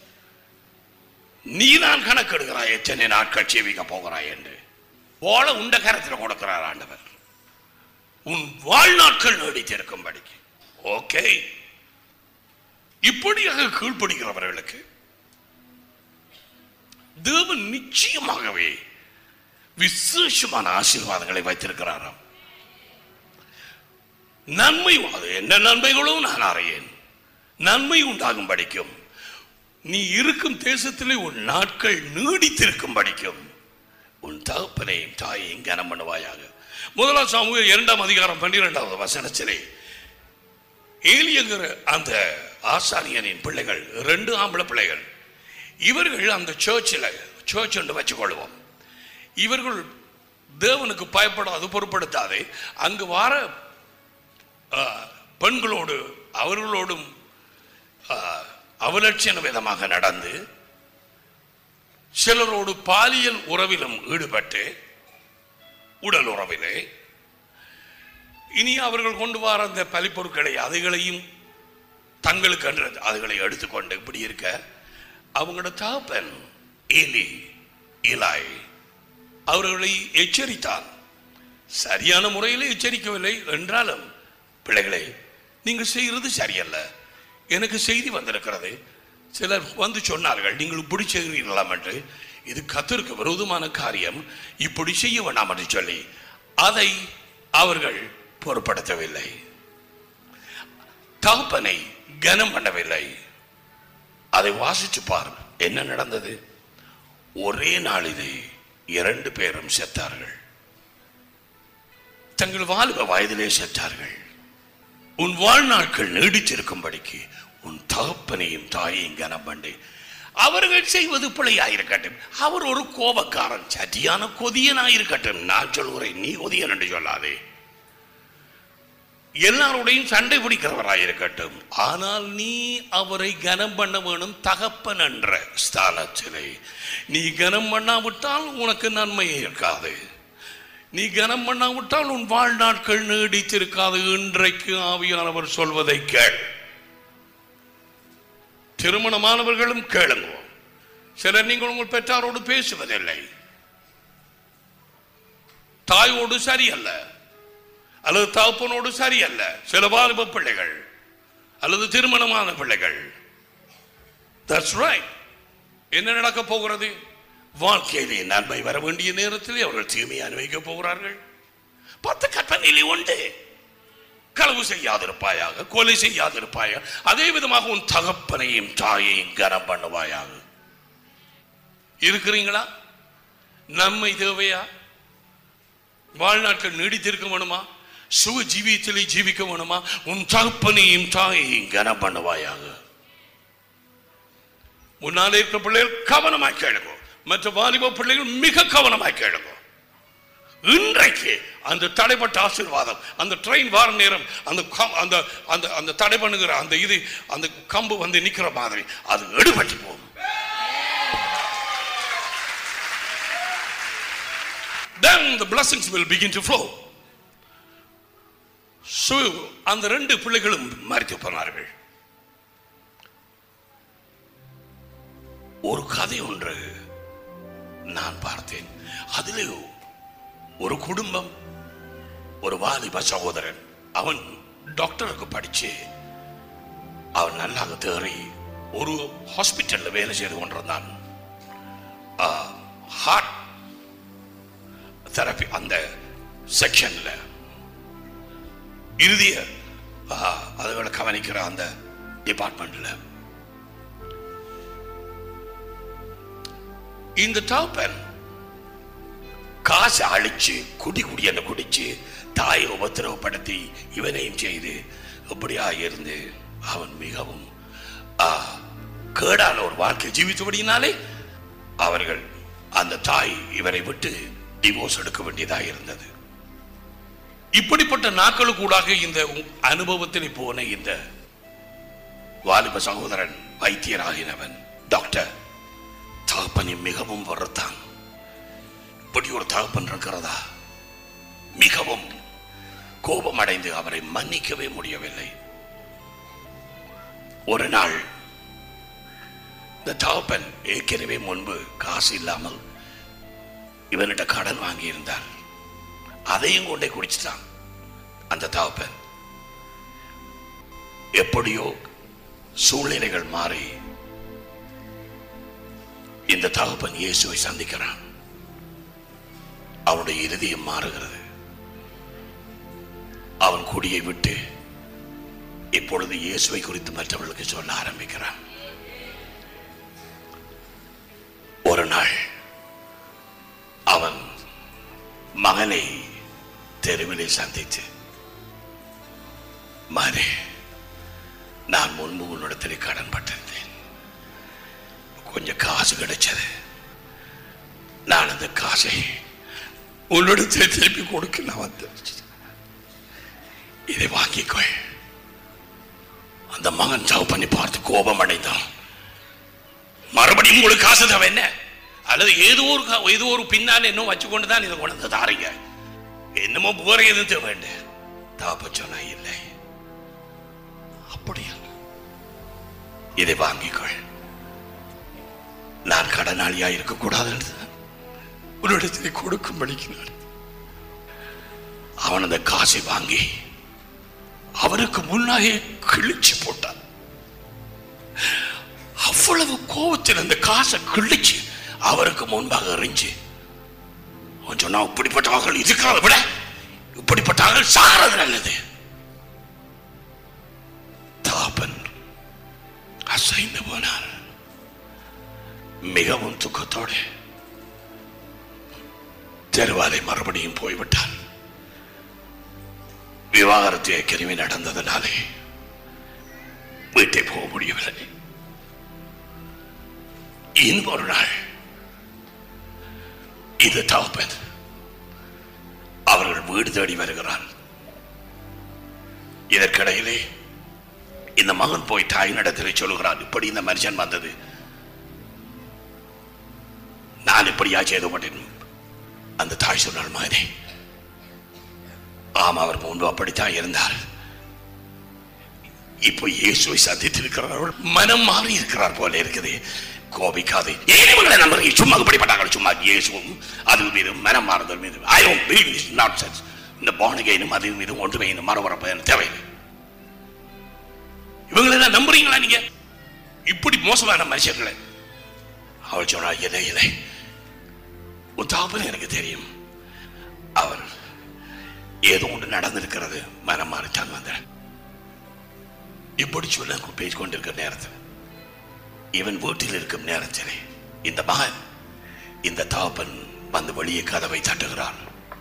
நீ தான் கணக்கெடுக்கிறாய் எத்தனை நாட்கள் சேவிக்க போகிறாய் என்று போல உண்ட கரத்தில் கொடுக்கிறார் ஆண்டவர் உன் வாழ்நாட்கள் நீடித்திருக்கும்படிக்கு ஓகே இப்படியாக கீழ்ப்படுகிறவர்களுக்கு தேவன் நிச்சயமாகவே விசேஷமான ஆசீர்வாதங்களை வைத்திருக்கிறாராம் நன்மை அது என்ன நன்மைகளும் நான் அறியேன் நன்மை உண்டாகும் படிக்கும் நீ இருக்கும் தேசத்திலே உன் நாட்கள் நீடித்திருக்கும் படிக்கும் உன் தகப்பனையும் தாயையும் கனம் பண்ணுவாயாக முதலாம் சாமுவேல் இரண்டாம் அதிகாரம் பன்னிரெண்டாவது வசனத்திலே ஏலியங்கிற அந்த ஆசாரியனின் பிள்ளைகள் ரெண்டு ஆம்பளை பிள்ளைகள் இவர்கள் அந்த சர்ச்சில் சர்ச் என்று வச்சுக்கொள்வோம் இவர்கள் தேவனுக்கு பயப்படாது பொருட்படுத்தாதே அங்கு வார ஆ, பெண்களோடு அவர்களோடும் ஆ, அவலட்சண விதமாக நடந்து சிலரோடு பாலியல் உறவிலும் ஈடுபட்டு உடல் உறவிலே இனி அவர்கள் கொண்டு வர அந்த பலிப்பொருட்களை அதுகளையும் தங்களுக்கு என்று அதுகளை எடுத்துக்கொண்டு இப்படி இருக்க அவங்களோட தகப்பன் ஏலி இலாய் அவர்களை எச்சரித்தான் சரியான முறையில் எச்சரிக்கவில்லை என்றாலும் பிள்ளைகளே நீங்கள் செய்கிறது சரியல்ல எனக்கு செய்தி வந்திருக்கிறது சிலர் வந்து சொன்னார்கள் நீங்கள் இப்படி செய்கிறீர்களாம் என்று இது கத்தருக்கு விரோதமான காரியம் இப்படி செய்ய வேண்டாம் என்று சொல்லி அதை அவர்கள் பொருட்படுத்தவில்லை தகப்பனை கனம் பண்ணவில்லை அதை வாசிச்சு பார் என்ன நடந்தது ஒரே நாளிலே இரண்டு பேரும் செத்தார்கள் தங்கள் வாலிப வயதிலே செத்தார்கள் உன் வாழ்நாட்கள் நீடித்திருக்கும்படிக்கு உன் தகப்பனையும் தாயையும் கனம் பண்ணி அவர்கள் செய்வது பிழையாயிருக்கட்டும் அவர் ஒரு கோபக்காரன் சட்டியான கொதியனாயிருக்கட்டும் நான் சொல்கிறேன் நீ கொதியன் என்று சொல்லாதே எல்லாரோடையும் சண்டை பிடிக்கிறவராயிருக்கட்டும் ஆனால் நீ அவரை கனம் பண்ண வேணும் தகப்பன் என்ற ஸ்தானத்திலே நீ கனம் பண்ணாவிட்டால் உனக்கு நன்மை இருக்காது நீ கனம் பண்ணாவிட்டால் உன் வாழ்நாட்கள் நீடித்திருக்காது இன்றைக்கு ஆவியானவர் சொல்வதை கேள் திருமணமானவர்களும் கேளுங்க சிலர் நீங்கள் உங்கள் பெற்றாரோடு பேசுவதில்லை தாயோடு சரியல்ல அல்லது தகப்பனோடு சரியல்ல சில வாலிப பிள்ளைகள் அல்லது திருமணமான பிள்ளைகள் தட்ஸ் ரைட் என்ன நடக்க போகிறது வாழ்க்கையிலே நன்மை வர வேண்டிய நேரத்தில் அவர்கள் தீமையை அனுபவிக்க போகிறார்கள் பத்து கற்பனையிலே உண்டு களவு செய்யாதிருப்பாயாக கொலை செய்யாதிருப்பாயாக அதே விதமாக உன் தகப்பனையும் தாயையும் கனம் பண்ணுவாயாக இருக்கிறீங்களா நன்மை தேவையா வாழ்நாட்கள் நீடித்திருக்க வேணுமா சுக ஜீவியத்திலே ஜீவிக்க வேணுமா உன் தகப்பனையும் தாயையும் கனம் பண்ணுவாயாக முன்னாலே இருக்கிற பிள்ளைகள் கவனமாய் கேளுங்க மற்ற வாலிப பிள்ளைகள் மிக கவனமாய் கேளுங்க இன்றைக்கு அந்த தடைப்பட்ட ஆசீர்வாதம் அந்த ட்ரெயின் வார நேரம் அந்த கம்- அந்த அந்த அந்த தடை பண்ணுகிற அந்த இது அந்த கம்பு வந்து நிக்கிற மாதிரி அது எடுபட்டு போகும் then the blessings will begin to flow so அந்த ரெண்டு பிள்ளைகளும் மறித்து போனார்கள் ஒரு கதை ஒன்று நான் பார்த்தேன் அதிலே ஒரு குடும்பம் ஒரு வாலிப சகோதரன் அவன் டாக்டருக்கு படிச்சு அவன் நல்லாக தேறி ஒரு ஹாஸ்பிட்டல்ல வேலை செய்து கொண்டிருந்தான் ஹார்ட் தெரப்பி அந்த செக்ஷன்ல இறுதிய ஆ, அதுகளை கவனிக்கிற அந்த டிபார்ட்மெண்ட்ல இந்த டாப்பன் காசை அழிச்சு குடி குடி என்ன குடிச்சு தாயை உபத்திரவப்படுத்தி இவனையும் செய்து இப்படியா இருந்து அவன் மிகவும் ஆ, கேடான ஒரு வாழ்க்கை ஜீவித்தபடியினாலே அவர்கள் அந்த தாய் இவரை விட்டு டிவோர்ஸ் எடுக்க வேண்டியதாக இருந்தது இப்படிப்பட்ட நாட்களுக்கூடாக இந்த அனுபவத்தில் போன இந்த வாலிப சகோதரன் வைத்தியராகினவன் டாக்டர் தகப்பனை மிகவும் வறுத்தான் இப்படி ஒரு தகப்பன் இருக்கிறதா மிகவும் கோபம் அடைந்து அவரை மன்னிக்கவே முடியவில்லை ஒரு நாள் இந்த தகப்பன் ஏற்கனவே முன்பு காசு இல்லாமல் இவன்கிட்ட கடன் வாங்கி இருந்தார் அதையும் கொண்டே குடிச்சிட்டான் அந்த தகப்பன் எப்படியோ சூழ்நிலைகள் மாறி இந்த தகப்பன் இயேசுவை சந்திக்கிறான் அவனுடைய இருதயம் மாறுகிறது அவன் குடியை விட்டு இப்பொழுது இயேசுவை குறித்து மற்றவர்களுக்கு சொல்ல ஆரம்பிக்கிறான் ஒரு நாள் அவன் மகனை தெருவிலே சந்தித்து மகனே நான் முன்பு உன்னிடத்தில் கடன் பட்டிருந்தேன் கொஞ்சம் காசு கிடைச்சது நான் அந்த காசை உன்னிடத்தில் திருப்பி கொடுக்க நான் வந்தேன் இதை வாங்கிக்கோ அந்த மகன் சவ் பண்ணி பார்த்து கோபம் அடைந்தான் மறுபடியும் உங்களுக்கு காசு தேவை என்ன அல்லது ஏதோ ஒரு கா- ஏதோ ஒரு பின்னால் இன்னும் வச்சு கொண்டு தான் இதை கொண்டு வந்து தாரீங்க என்னமோ போற எதுவும் தேவை தாப்ப சொன்னா இல்லை அப்படியா இதை வாங்கிக்கொள் நான் கடனாளியா இருக்கக்கூடாது உன்னிடத்தில் கொடுக்கும்படிக்கு நான் அவன் அந்த காசை வாங்கி அவருக்கு முன்னாலே கிழிச்சு போட்டான் அவ்வளவு கோபத்தில் அந்த காசை கிழிச்சு அவருக்கு முன்பாக எறிஞ்சு அவன் சொன்னா இப்படிப்பட்டவர்கள் இருக்கிறத விட இப்படிப்பட்டவர்கள் சாகிறது நல்லது தாப்பன் அசைந்து போனார் மிகவும் துக்கத்தோடு தெருவாலை மறுபடியும் போய்விட்டான் விவாகரத்து ஏற்கனவே நடந்ததனாலே வீட்டை போக முடியவில்லை இன்னும் ஒரு நாள் இது தகப்பன் அவர்கள் வீடு தேடி வருகிறார் இதற்கிடையிலே இந்த மகன் போய் தாயினிடத்திலே சொல்லுகிறான் இப்படி இந்த மனுஷன் வந்தது நான் இப்படியா செய்து மாட்டேன் அந்த தாய் சொன்னாள் மகனே ஆம் அவர் முன்பு அப்படித்தான் இருந்தார் இப்போ இயேசுவை சந்தித்திருக்கிறார் மனம் மாறி இருக்கிறார் போல இருக்குது கோபிக்காது ஏன் இவங்களை நம்புறீங்க சும்மா இப்படிப்பட்டாங்க சும்மா இயேசுவும் அது மீது மனம் மாறுதல் மீது I don't believe this nonsense இந்த பானகையினும் அது மீது ஒன்றுமே இந்த மறுவரப்பு எனக்கு தேவையில்லை இவங்களை நம்புறீங்களா நீங்க இப்படி மோசமான மனுஷர்களை அவள் சொன்னா இல்லை இல்லை உத்தாபன் எனக்கு தெரியும் அவர் ஏதோ ஒன்று நடந்திருக்கிறது மனம் மாறித்தான் வந்தார் இப்படி சொல்ல பேசிக் கொண்டிருக்கிற நேரத்தில் இவன் வீட்டில் இருக்கும் நேரத்திலே இந்த மகன் இந்த தாப்பன் வந்து வெளியே கதவை தட்டுகிறான்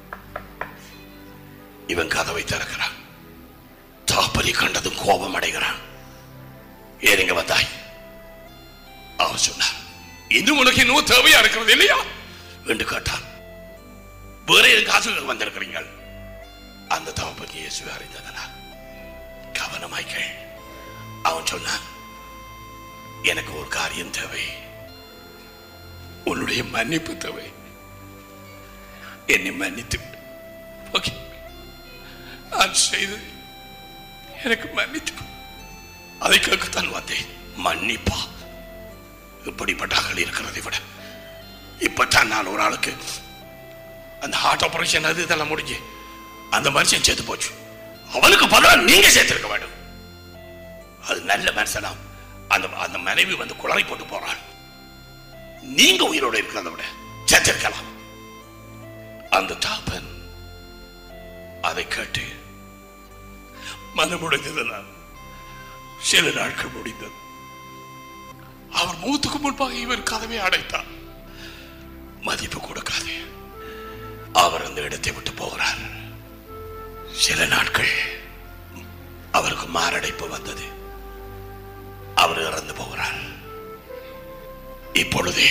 இவன் கதவை திறக்கிறான் தாப்பனை கண்டதும் கோபம் அடைகிறான் ஏறிங்க வந்தாய் அவர் சொன்னார் இன்னும் உனக்கு இன்னும் தேவையா இருக்கிறது இல்லையா என்று கேட்டான் வேற எதுவும் காசுகள் வந்திருக்கிறீர்கள் அந்த தகப்பன் இயேசுவை அறிந்ததனால் கவனமாய் கேள் அவன் சொன்னான் எனக்கு ஒரு காரியம் தேவை உன்னுடைய மன்னிப்பு தேவை என்னை மன்னித்து விடு. ஓகே நான் செய்தது எனக்கு மன்னித்து விடு. அதை கேட்கத்தான் வந்தேன் மன்னிப்பா இப்படிப்பட்டார்கள் இருக்கிறதை விட இப்பத்தான் நான் ஒரு ஆளுக்கு அந்த ஹார்ட் ஆபரேஷன் அது இதெல்லாம் முடிஞ்சு அந்த மனுஷன் செத்து போச்சு அவனுக்கு பதிலாக நீங்க சேர்த்திருக்க வேண்டும் அது நல்ல மனுஷனாம் அந்த அந்த மனைவி வந்து குளறி போட்டு போறாள் நீங்க உயிரோட இருக்கிறத விட செத்திருக்கலாம் அந்த தாப்பன் அதை கேட்டு மனமுடைந்ததனால் சில நாட்கள் முடிந்தது அவர் மூத்துக்கு முன்பாக இவர் கதவை அடைத்தார் மதிப்பு கொடுக்காதே அவர் அந்த இடத்தை விட்டு போகிறார் சில நாட்கள் அவருக்கு மாரடைப்பு வந்தது அவர் இறந்து போகிறார் இப்பொழுதே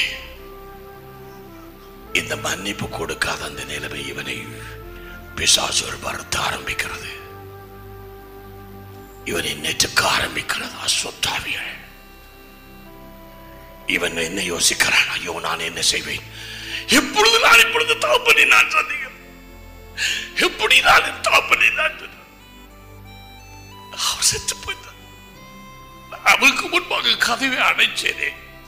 இந்த மன்னிப்பு கொடுக்காத அந்த நிலைமை இவனை பிசாசுகள் வருத்த ஆரம்பிக்கிறது இவனை நெற்றுக்க ஆரம்பிக்கிறது அஸ்வத்தாவிகள் இவன் என்ன யோசிக்கிறான் ஐயோ நான் என்ன செய்வேன் எப்பொழுது நான் இப்பொழுது தாப்பனை நான் சந்திக்கிறேன் எப்படி நான் என் தாப்பனை நான் சந்திக்கிறேன்? அவர் செத்து போய்த்தார் அவருக்கு முன்பாக கதவை அடைச்சேனே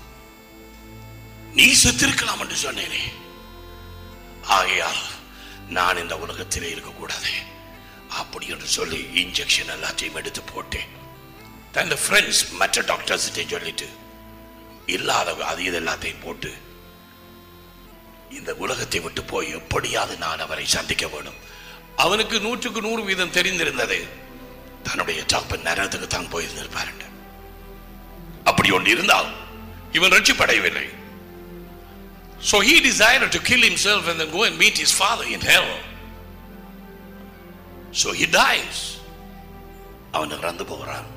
நீ செத்திருக்கலாம் என்று சொன்னேனே ஆகையால் நான் இந்த உலகத்திலே இருக்கக்கூடாது அப்படி என்று சொல்லி இன்ஜெக்ஷன் எல்லாத்தையும் எடுத்து போட்டேன் தன் ஃப்ரெண்ட்ஸ் மற்ற டாக்டர்ஸ் சொல்லிட்டு இல்லாத அது இது எல்லாத்தையும் போட்டு இந்த உலகத்தை விட்டு போய் எப்படியாவது நான் அவரை சந்திக்க வேண்டும் அவனுக்கு நூற்றுக்கு நூறு வீதம் தெரிந்திருந்தது தன்னுடைய தகப்பன் நரகத்துக்கு தான் போயிருந்திருப்பார் என்று. அப்படி ஒன்று இருந்தால் இவன் ரட்சிப்படையவில்லை So he decided to kill himself and then go and meet his father in hell. So he dies. அவன் இறந்து போகிறான்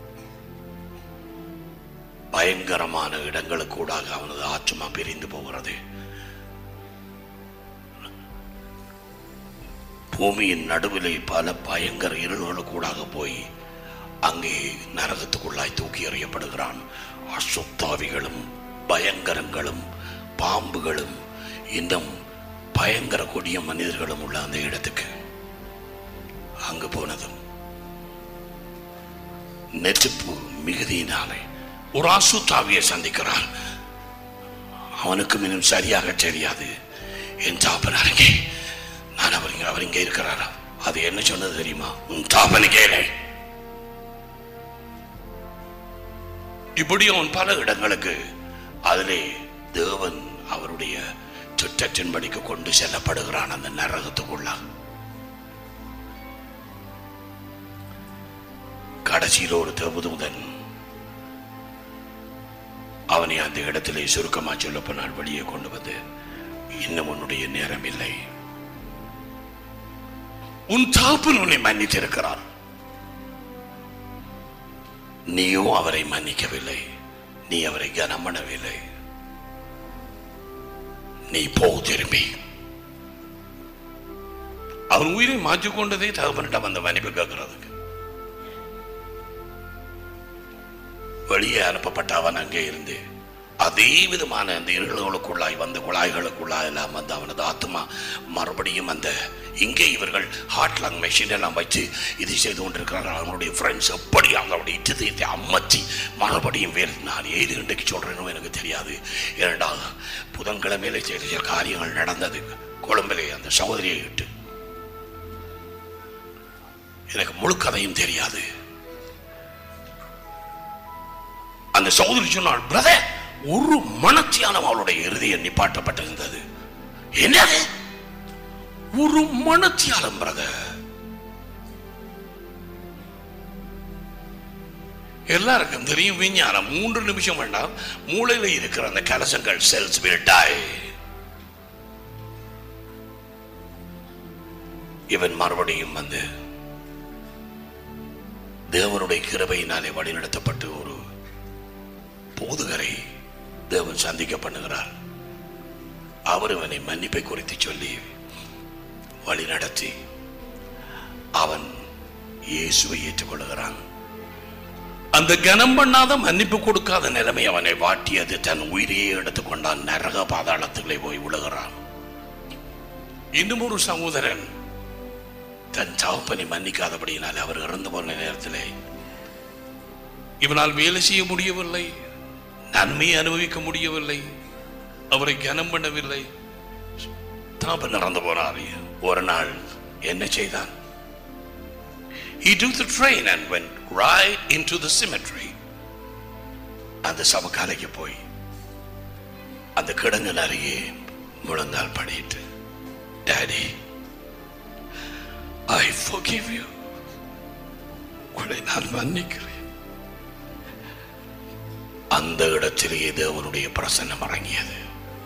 பயங்கரமான இடங்களுக்கூடாக அவனது ஆத்மா பிரிந்து போகிறது பூமியின் நடுவிலே பல பயங்கர இருள்களுக்கூடாக போய் அங்கே நரகத்துக்குள்ளாய் தூக்கி எறியப்படுகிறான் அசுத்தாவிகளும் பயங்கரங்களும் பாம்புகளும் இன்னும் பயங்கர கொடிய மனிதர்களும் உள்ள அந்த இடத்துக்கு அங்கு போனதும் நெருப்பு மிகுதியினாலே ஒரு அசுத்தாவியை சந்திக்கிறான் அவனுக்கு இன்னும் சரியாக தெரியாது என் தாப்பனாருங்க நான் அவர் இங்க- அவர் இங்கே இருக்கிறாரா அது என்ன சொன்னது தெரியுமா உன் தாப்பனுக்கே இப்படி அவன் பல இடங்களுக்கு அதிலே தேவன் அவருடைய திட்டத்தின்படிக்கு கொண்டு செல்லப்படுகிறான் அந்த நரகத்துக்குள்ளாக கடைசியில் ஒரு தேவதூதன் அவனை அந்த இடத்திலே சுருக்கமா சொல்லப்போனால் வெளியே கொண்டு வந்து இன்னும் உன்னுடைய நேரம் இல்லை உன் தாப்பன் உன்னை மன்னித்திருக்கிறார் நீயோ அவரை மன்னிக்கவில்லை நீ அவரை கனம் பண்ணவில்லை நீ போ திரும்பி அவன் உயிரை மாற்றிக் கொண்டதே தகப்பனிடம் அந்த மன்னிப்பு கேட்கிறதுக்கு வெளியே அனுப்பப்பட்ட அவன் அங்கே இருந்து அதே விதமான அந்த இருள்களுக்குள்ளாய் வந்த குழாய்களுக்குள்ளாய் எல்லாம் வந்து அவனது ஆத்மா மறுபடியும் அந்த இங்கே இவர்கள் ஹார்ட் லங் மெஷின் எல்லாம் வச்சு இது செய்து கொண்டிருக்கிறார்கள் அவனுடைய ஃப்ரெண்ட்ஸ் எப்படி அவங்களுடைய இச்சத்தை அம்மச்சி மறுபடியும் வேறு நான் ஏது இன்றைக்கு சொல்றேனோ எனக்கு தெரியாது ஏனென்றால் புதன்கிழமையிலே சில சில காரியங்கள் நடந்தது கொழும்பிலே அந்த சகோதரியை இட்டு எனக்கு முழு கதையும் தெரியாது அந்த சகோதரி சொன்னாள் பிரதர் ஒரு மனத்தியானம் அவளுடைய இறுதியை நிப்பாட்டப்பட்டிருந்தது என்னது ஒரு மனத்தியாலம் பிரதர் எல்லாருக்கும் தெரியும் விஞ்ஞானம் மூன்று நிமிஷம் வேண்டாம் மூளையில இருக்கிற அந்த கலசங்கள் செல்ஸ் will die இவன் மறுபடியும் வந்து தேவனுடைய கிருபையினாலே வழிநடத்தப்பட்டு ஒரு போதுகரை தேவன் சந்திக்க பண்ணுகிறார் அவர் இவனை மன்னிப்பை குறித்து சொல்லி வழி நடத்தி அவன் இயேசுவை ஏற்றுக்கொள்கிறான் அந்த கனம் பண்ணாத மன்னிப்பு கொடுக்காத நிலைமை அவனை வாட்டியது தன் உயிரையே எடுத்துக்கொண்டான் நரக பாதாளத்திலே போய் விழுகிறான் இன்னும் ஒரு சகோதரன் தன் தகப்பனை மன்னிக்காதபடியினால் அவர் இறந்து போன நேரத்திலே இவனால் வேலை செய்ய முடியவில்லை நன்மையை அனுபவிக்க முடியவில்லை அவரை கனம் பண்ணவில்லை தாப்பன் நடந்து போனார் ஒரு நாள் என்ன செய்தான் He took the train and went right into the cemetery. அந்த சமக்காலைக்கு போய் அந்த கிடங்கின் அருகே முழங்கால் படிட்டு டாடி ஐ forgive you உங்களை நான் மன்னிக்கிறேன் அந்த இடத்திலேயே தேவனுடைய பிரசன்னம் இறங்கியது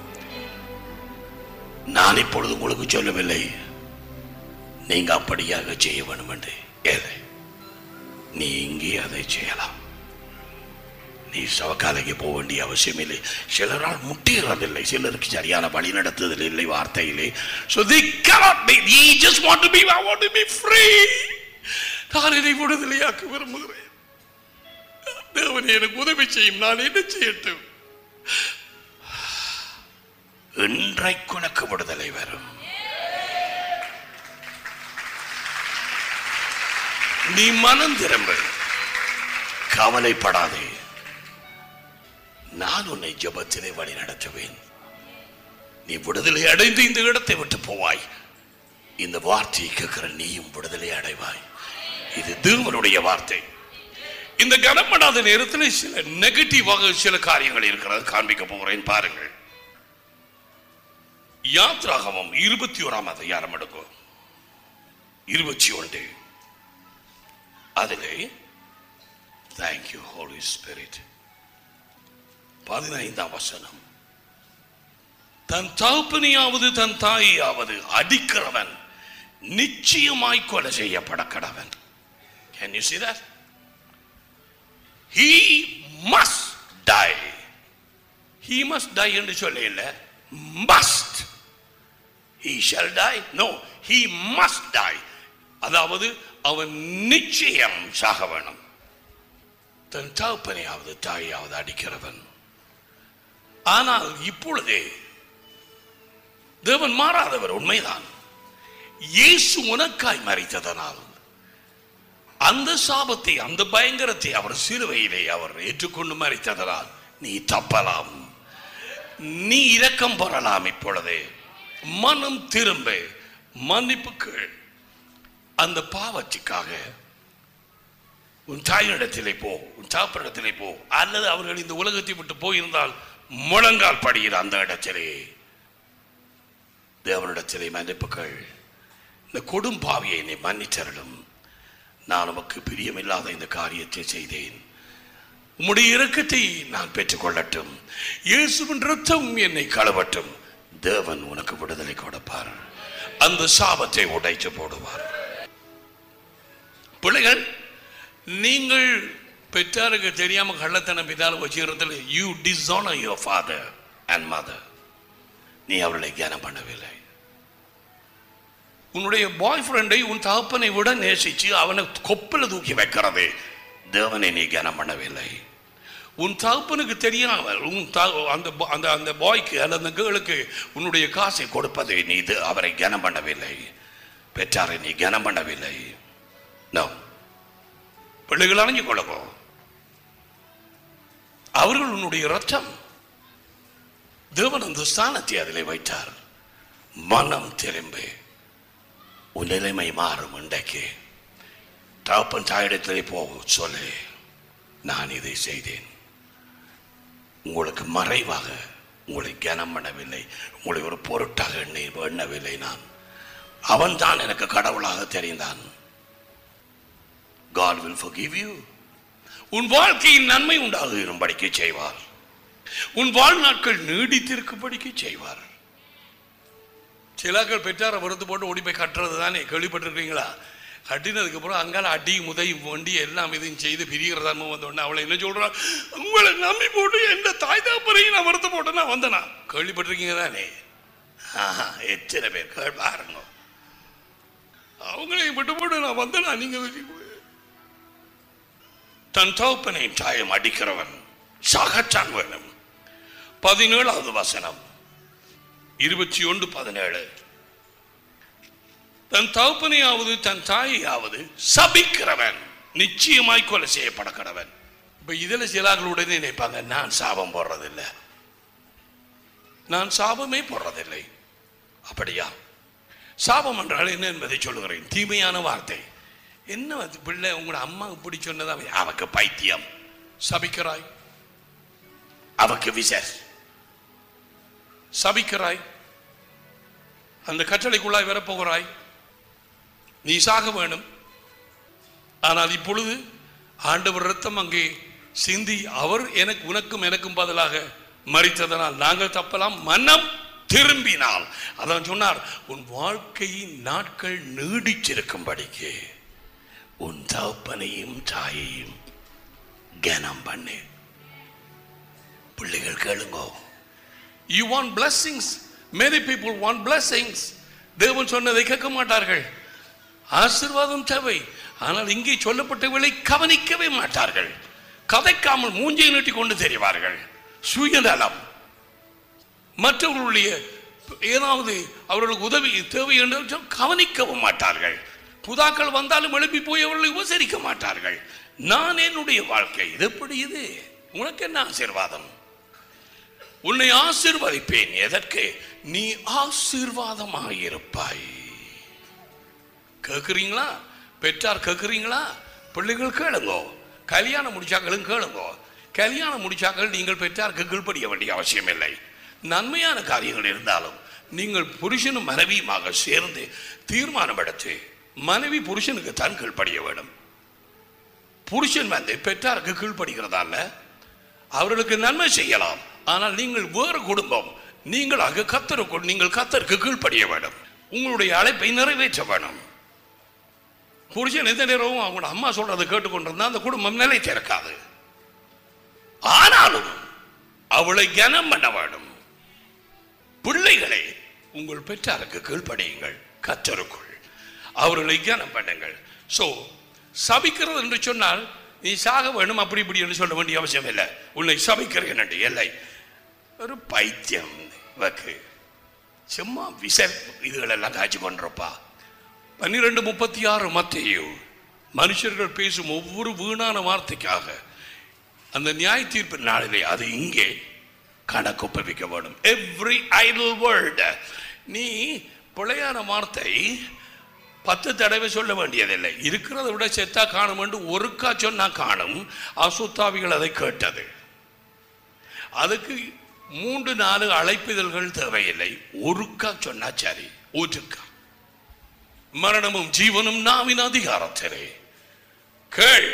நான் இப்பொழுது உங்களுக்கு சொல்லவில்லை நீங்க அப்படியாக செய்ய வேண்டும் என்று ஏழை நீ இங்கே அதை செய்யலாம் நீ சவக்காலைக்கு போக வேண்டிய அவசியம் இல்லை சிலரால் முட்டுகிறதில்லை சிலருக்கு சரியான வழி நடத்துதல் இல்லை வார்த்தையிலே so they cannot be they just want to be I want to be free நான் இதை விடுதலையாக்க விரும்புகிறேன் தேவன் எனக்கு உதவி செய்யும் நான் என்ன செய்யட்டும் இன்றைக்கு உனக்கு விடுதலை வரும் நீ மனம் திரும்ப கவலைப்படாதே நான் உன்னை ஜெபத்திலே வழி நடத்துவேன் நீ விடுதலை அடைந்து இந்த இடத்தை விட்டு போவாய் இந்த வார்த்தையை கேட்கிற நீயும் விடுதலை அடைவாய் இது தேவனுடைய வார்த்தை இந்த கனப்படாத நேரத்தில் சில நெகட்டிவாக சில காரியங்கள் இருக்கிறது காண்பிக்க போகிறேன் பாருங்கள் யாத்ராகமம் இருபத்தி ஓராம் அதிகாரம் எடுக்கும் இருபத்தி ஒன்று அதிலே தேங்க்யூ ஹோலி ஸ்பிரிட் பதினைந்தாம் வசனம் தன் தகப்பனையாவது தன் தாயையாவது அடிக்கிறவன் நிச்சயமாய் கொலை செய்யப்பட கடவன் Can you see that? He must die. He must die என்று சொல்ல இல்ல must. He shall die. No, he must die. அதாவது அவன் நிச்சயம் சாக வேணும் தன் தகப்பனையாவது தாயாவது அடிக்கிறவன் ஆனால் இப்பொழுதே தேவன் மாறாதவர் உண்மைதான் இயேசு உனக்காய் மறித்ததனால் அந்த சாபத்தை அந்த பயங்கரத்தை அவர் சிலுவையிலே அவர் ஏற்றுக்கொண்டு மறித்ததனால் நீ தப்பலாம் நீ இரக்கம் பெறலாம் இப்பொழுதே மனம் திரும்ப மன்னிப்பு கேள் அந்த பாவத்துக்காக உன் தாயினிடத்திலே போ உன் தாப்பனிடத்திலே போ அல்லது அவர்கள் இந்த உலகத்தை விட்டு போயிருந்தால் முழங்கால் படிகிற அந்த இடத்திலே தேவனிடத்திலே மன்னிப்புகள் இந்த கொடும் பாவியை என்னை மன்னித்தரலும் நான் உமக்கு பிரியமில்லாத இந்த காரியத்தை செய்தேன் உம்முடைய இரக்கத்தை நான் பெற்றுக்கொள்ளட்டும் இயேசுவின் ரத்தம் என்னை கழுவட்டும் தேவன் உனக்கு விடுதலை கொடுப்பார் அந்த சாபத்தை உடைத்து போடுவார் பிள்ளைகள் நீங்கள் பெற்றாருக்கு தெரியாம கள்ளத்தனம் பிதால வச்சுக்கிறதுல you dishonour your father and mother நீ அவர்களை தியானம் பண்ணவில்லை உன்னுடைய பாய் ஃப்ரெண்டை உன் தகப்பனை விட நேசிச்சு அவனை கொப்பில் தூக்கி வைக்கிறது தேவனை நீ கனம் பண்ணவில்லை உன் தகப்பனுக்கு தெரியாமல் உன் த- அந்த ப- அந்த அந்த பாய்க்கு அல்லது அந்த கேளுக்கு உன்னுடைய காசை கொடுப்பதை நீ இது அவரை கனம் பண்ணவில்லை பெற்றாரை நீ கனம் பண்ணவில்லை நோ பிள்ளைகள் அணைஞ்சு கொள்ளவோ அவர்கள் உன்னுடைய ரத்தம் தேவன் அந்த ஸ்தானத்தை அதிலே வைத்தார் மனம் திரும்பி உன் நிலைமை மாறும் இன்றைக்கு தகப்பன் தாயிடத்திலே போக சொல்லு நான் இதை செய்தேன் உங்களுக்கு மறைவாக உங்களை கனம் பண்ணவில்லை உங்களை ஒரு பொருட்டாக எண்ணி எண்ணவில்லை நான் அவன் தான் எனக்கு கடவுளாக தெரிந்தான் God will forgive you உன் வாழ்க்கையில் நன்மை உண்டாகும்படிக்கு செய்வார் உன் வாழ்நாட்கள் நீடித்திருக்கும்படிக்கு செய்வார் சிலாக்கள் பெற்றார வருத்து போட்டு ஓடி போய் கட்டுறது தானே கேள்விப்பட்டிருக்கீங்களா கட்டினதுக்கு அப்புறம் அங்கால அடி முதை வண்டி எல்லாம் இதையும் செய்து பிரிகிற தன்மை வந்த உடனே அவளை என்ன சொல்றா உங்களை நம்பி போட்டு எந்த தாய் தாப்பரையும் நான் வருத்த போட்டு நான் வந்தனா கேள்விப்பட்டிருக்கீங்க தானே ஆஹா, எத்தனை பேர் கேள் பாருங்க அவங்களையும் விட்டு போட்டு நான் வந்தனா நீங்க தன் தகப்பனை தாயம் அடிக்கிறவன் சாகச்சான் வேணும் பதினேழாவது வசனம் இருபத்தி ஒன்று பதினேழு தன் தகப்பனையாவது தன் தாயையாவது சபிக்கிறவன் நிச்சயமாய் கொலை செய்யப்பட கடவன் இப்ப இதுல சிலாக்கள் உடனே நினைப்பாங்க நான் சாபம் போடுறதில்லை நான் சாபமே போடுறதில்லை அப்படியா சாபம் என்றால் என்ன என்பதை சொல்லுகிறேன் தீமையான வார்த்தை என்ன அது பிள்ளை உங்களோட அம்மா இப்படி சொன்னதா அவக்கு பைத்தியம் சபிக்கிறாய் அவக்கு விசர் சபிக்கிறாய் அந்த கட்டளைக்குள்ளாய் வரப்போகிறாய் நீ சாக வேணும் ஆனால் இப்பொழுது ஆண்டவர் ரத்தம் அங்கே சிந்தி அவர் எனக்கு உனக்கும் எனக்கும் பதிலாக மறித்ததனால் நாங்கள் தப்பலாம் மனம் திரும்பினால் அதான் சொன்னார் உன் வாழ்க்கையின் நாட்கள் நீடிச்சிருக்கும்படிக்கு உன் தகப்பனையும் தாயையும் கனம் பண்ணு பிள்ளைகள் கேளுங்கோ you want blessings many people want blessings தேவன் சொன்னதை கேட்க மாட்டார்கள் ஆசீர்வாதம் தேவை ஆனால் இங்கே சொல்லப்பட்டவர்களை கவனிக்கவே மாட்டார்கள் கதைக்காமல் மூஞ்சியை நீட்டி கொண்டு தெரிவார்கள் சுயநலம் மற்றவர்களுடைய ஏதாவது அவர்களுக்கு உதவி தேவை என்று சொல் கவனிக்கவும் மாட்டார்கள் புதாக்கள் வந்தாலும் எழுப்பி போய் அவர்களை உபசரிக்க மாட்டார்கள் நான் என்னுடைய வாழ்க்கை இது எப்படி இது உனக்கு என்ன ஆசீர்வாதம் உன்னை ஆசீர்வதிப்பேன் எதற்கு நீ ஆசீர்வாதமாக இருப்பாய் கேட்குறீங்களா பெற்றார் கேட்குறீங்களா பிள்ளைகள் கேளுங்கோ கல்யாணம் முடிச்சாக்களும் கேளுங்கோ கல்யாணம் முடிச்சாக்கள் நீங்கள் பெற்றாருக்கு கீழ்ப்படிய வேண்டிய அவசியம் இல்லை நன்மையான காரியங்கள் இருந்தாலும் நீங்கள் புருஷனும் மனைவியுமாக சேர்ந்து தீர்மானம் எடுத்து மனைவி புருஷனுக்கு தான் கீழ்ப்படிய வேண்டும் புருஷன் வந்து பெற்றாருக்கு கீழ்ப்படுகிறதால அவர்களுக்கு நன்மை செய்யலாம் ஆனால் நீங்கள் வேறு குடும்பம் நீங்களாக கத்தருக்குள் நீங்கள் கத்தருக்கு கீழ்ப்படிய வேண்டும் உங்களுடைய அழைப்பை நிறைவேற்ற வேண்டும் புருஷன் எந்த நேரமும் அவங்களோட அம்மா சொல்றதை கேட்டுக்கொண்டிருந்தா அந்த குடும்பம் நிலைத்திருக்காது ஆனாலும் அவளை கனம் பண்ண வேண்டும் பிள்ளைகளே உங்கள் பெற்றாருக்கு கீழ்ப்படியுங்கள் கத்தருக்குள் அவர்களை கனம் பண்ணுங்கள் சோ சபிக்கிறது என்று சொன்னால் நீ சாக வேணும் அப்படி இப்படி என்று சொல்ல வேண்டிய அவசியம் இல்லை உன்னை சபிக்கிறேன் என்று இல்லை ஒரு பைத்தியம் இவக்கு சும்மா விச இதுகளெல்லாம் காய்ச்சி கொண்டிருப்பா பன்னிரெண்டு முப்பத்தி ஆறு மத்தியோ மனுஷர்கள் பேசும் ஒவ்வொரு வீணான வார்த்தைக்காக அந்த நியாய தீர்ப்பு நாளிலே அது இங்கே கணக்கொப்பவிக்க வேண்டும் எவ்ரி ஐடல் வேர்ல்ட் நீ பிழையான வார்த்தை பத்து தடவை சொல்ல வேண்டியதில்லை இருக்கிறத விட செத்தா காணும் என்று ஒருக்கா சொன்னா காணும் அசுத்தாவிகள் அதை கேட்டது அதுக்கு மூன்று நாலு அழைப்பிதழ்கள் தேவையில்லை ஒருக்கா சொன்னா சரி ஒருக்கா மரணமும் ஜீவனும் நாவின் அதிகாரத்திலே கேள்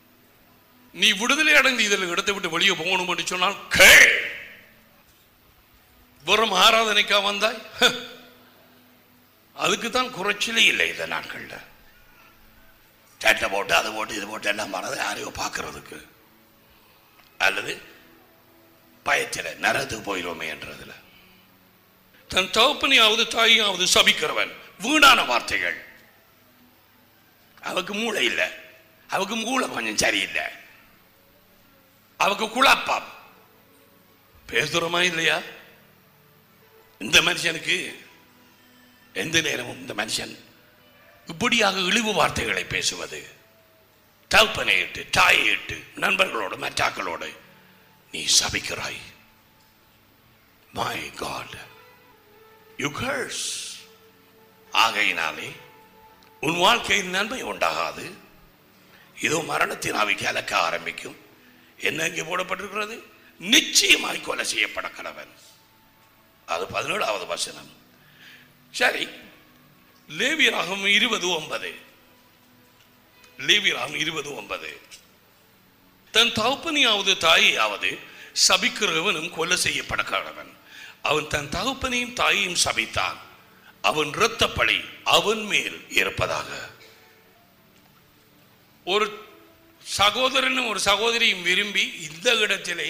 நீ விடுதலை அடைந்து இதில் இடத்தை விட்டு வெளியே போகணும் என்று சொன்னால் கேள் வெறும் ஆராதனைக்கா வந்தாய் ஹ. அதுக்கு தான் குறைச்சலே இல்லை இந்த நாட்கள்ல சட்டை போட்டு அது போட்டு இது போட்டு எல்லாம் மனதை யாரையோ பார்க்கறதுக்கு அல்லது பயத்தில் நரத்துக்கு போயிடுவோமே என்றதுல தன் தகப்பனையாவது தாயாவது சபிக்கிறவன் வீணான வார்த்தைகள் அவக்கு மூளை இல்லை அவக்கு மூளை கொஞ்சம் சரியில்லை அவங்க குழப்பம் பேசுறோமா இல்லையா இந்த மனுஷனுக்கு எந்த நேரமும் இந்த மனுஷன் இப்படியாக இழிவு வார்த்தைகளை பேசுவது தகப்பனையிட்டு தாயிட்டு நண்பர்களோடு மற்றாக்களோடு நீ சபிக்கிறாய் மை காட் யூ கர்ஸ் ஆகையினாலே உன் வாழ்க்கையில் நன்மை உண்டாகாது இதோ மரணத்தின் ஆவி கலக்க ஆரம்பிக்கும் என்ன இங்கே போடப்பட்டிருக்கிறது நிச்சயமாய் கொலை செய்யப்பட கடவன் அது பதினேழாவது வசனம் சரி லேவியராகும் இருபது ஒன்பது லேவியராகும் இருபது ஒன்பது தன் தகப்பனியாவது தாயையாவது சபிக்கிறவனும் கொலை செய்யப்பட கடவன் அவன் தன் தகப்பனையும் தாயையும் சபித்தான் அவன் இரத்தப்பழி அவன் மேல் இருப்பதாக ஒரு சகோதரனும் ஒரு சகோதரியும் விரும்பி இந்த இடத்திலே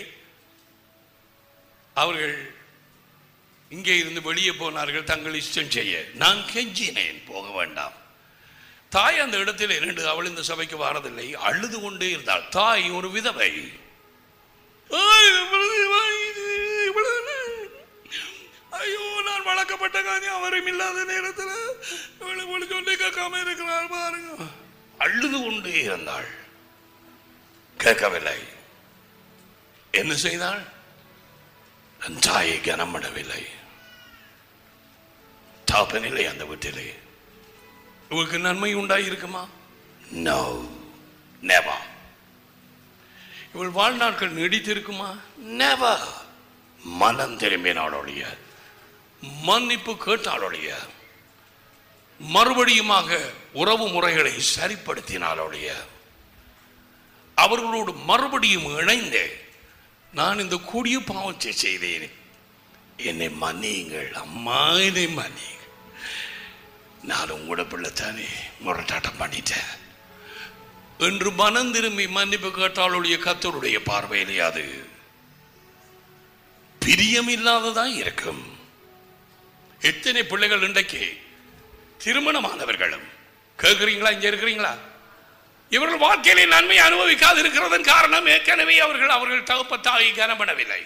அவர்கள் இங்கே இருந்து வெளியே போனார்கள் தங்கள் இஷ்டம் செய்ய நான் கெஞ்சினேன் போக வேண்டாம் தாய் அந்த இடத்தில் இரண்டு அவள் இந்த சபைக்கு வரதில்லை அழுது கொண்டே இருந்தாள் தாய் ஒரு விதவை ஆய், இவ்வளவு இது, இவ்வளவு ஐயோ நான் வளர்க்கப்பட்ட காணி அவரும் இல்லாத நேரத்தில் இவளை ஒளி சொல்லி கேட்காம இருக்கிறாள் பாருங்க அழுது கொண்டே இருந்தாள் கேட்கவில்லை என்ன செய்தாள் தன் தாயை கனமிடவில்லை தாப்பனில்லை அந்த வீட்டிலே இவளுக்கு நன்மை உண்டாயிருக்குமா நோ never இவள் வாழ்நாட்கள் நீடித்திருக்குமா never மனம் திரும்பினாளுடைய மன்னிப்பு கேட்டாளுடைய மறுபடியுமாக உறவு முறைகளை சரிப்படுத்தினாளுடைய அவர்களோடு மறுபடியும் இணைந்து நான் இந்த கூடிய பாவத்தை செய்தேன் என்னை மன்னியுங்கள் அம்மா என்னை மன்னியுங்கள் நான் உங்களோட பிள்ளைத்தானே முரட்டாட்டம் பண்ணிட்டேன் என்று மனம் திரும்பி மன்னிப்பு கேட்டாளுடைய கத்தருடைய பார்வையிலே அது பிரியம் இல்லாததா இருக்கும் எத்தனை பிள்ளைகள் இன்றைக்கு திருமணமானவர்களும் கேட்குறீங்களா இங்க இருக்கிறீங்களா இவர்கள் வாழ்க்கையிலே நன்மை அனுபவிக்காது இருக்கிறதன் காரணம் ஏற்கனவே அவர்கள் அவர்கள் தகப்பத்தாயை கனப்படவில்லை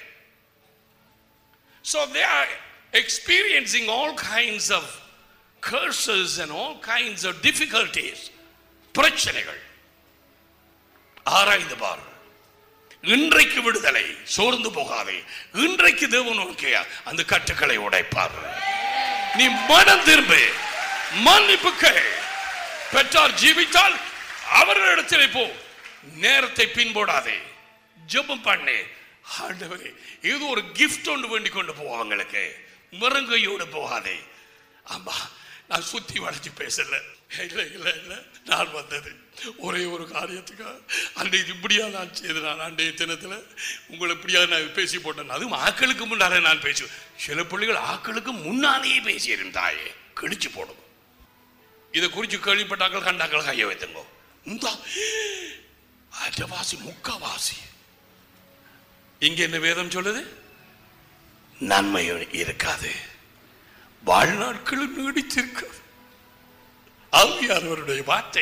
So they are experiencing all kinds of curses and all kinds of difficulties. பிரச்சனைகள் ஆராய்ந்து பார் இன்றைக்கு விடுதலை சோர்ந்து போகாதே இன்றைக்கு தேவன் நோக்கிய அந்த கட்டுக்களை உடைப்பார் நீ மனம் திரும்பு மன்னிப்பு கேள் பெற்றார் ஜீவித்தால் அவர்களிடத்தில் போ நேரத்தை பின்போடாதே ஜெபம் பண்ணு ஆண்டவரே இது ஒரு கிஃப்ட் ஒன்று வேண்டி கொண்டு போ அவங்களுக்கு முருங்கையோடு போகாதே ஆமா நான் சுத்தி வளைச்சு பேசல இல்லை இல்லை இல்லை நான் வந்தது ஒரே ஒரு காரியத்துக்காக அன்றைக்கு இப்படியா நான் செய்து நான் அன்றைய தினத்தில் உங்களை இப்படியா நான் பேசி போட்டேன் அதுவும் ஆக்களுக்கு முன்னாலே நான் பேசி சில பிள்ளைகள் ஆக்களுக்கு முன்னாலேயே பேசியிருந்தாயே கிழிச்சு போடும் இதை குறித்து கேள்விப்பட்டாக்கள் கண்டாக்கள் கைய வைத்துங்கோ இந்த அஜவாசி முக்கவாசி இங்க என்ன வேதம் சொல்லுது நன்மை இருக்காது வாழ்நாட்களும் நீடிச்சிருக்காது ஆவியானவருடைய வார்த்தை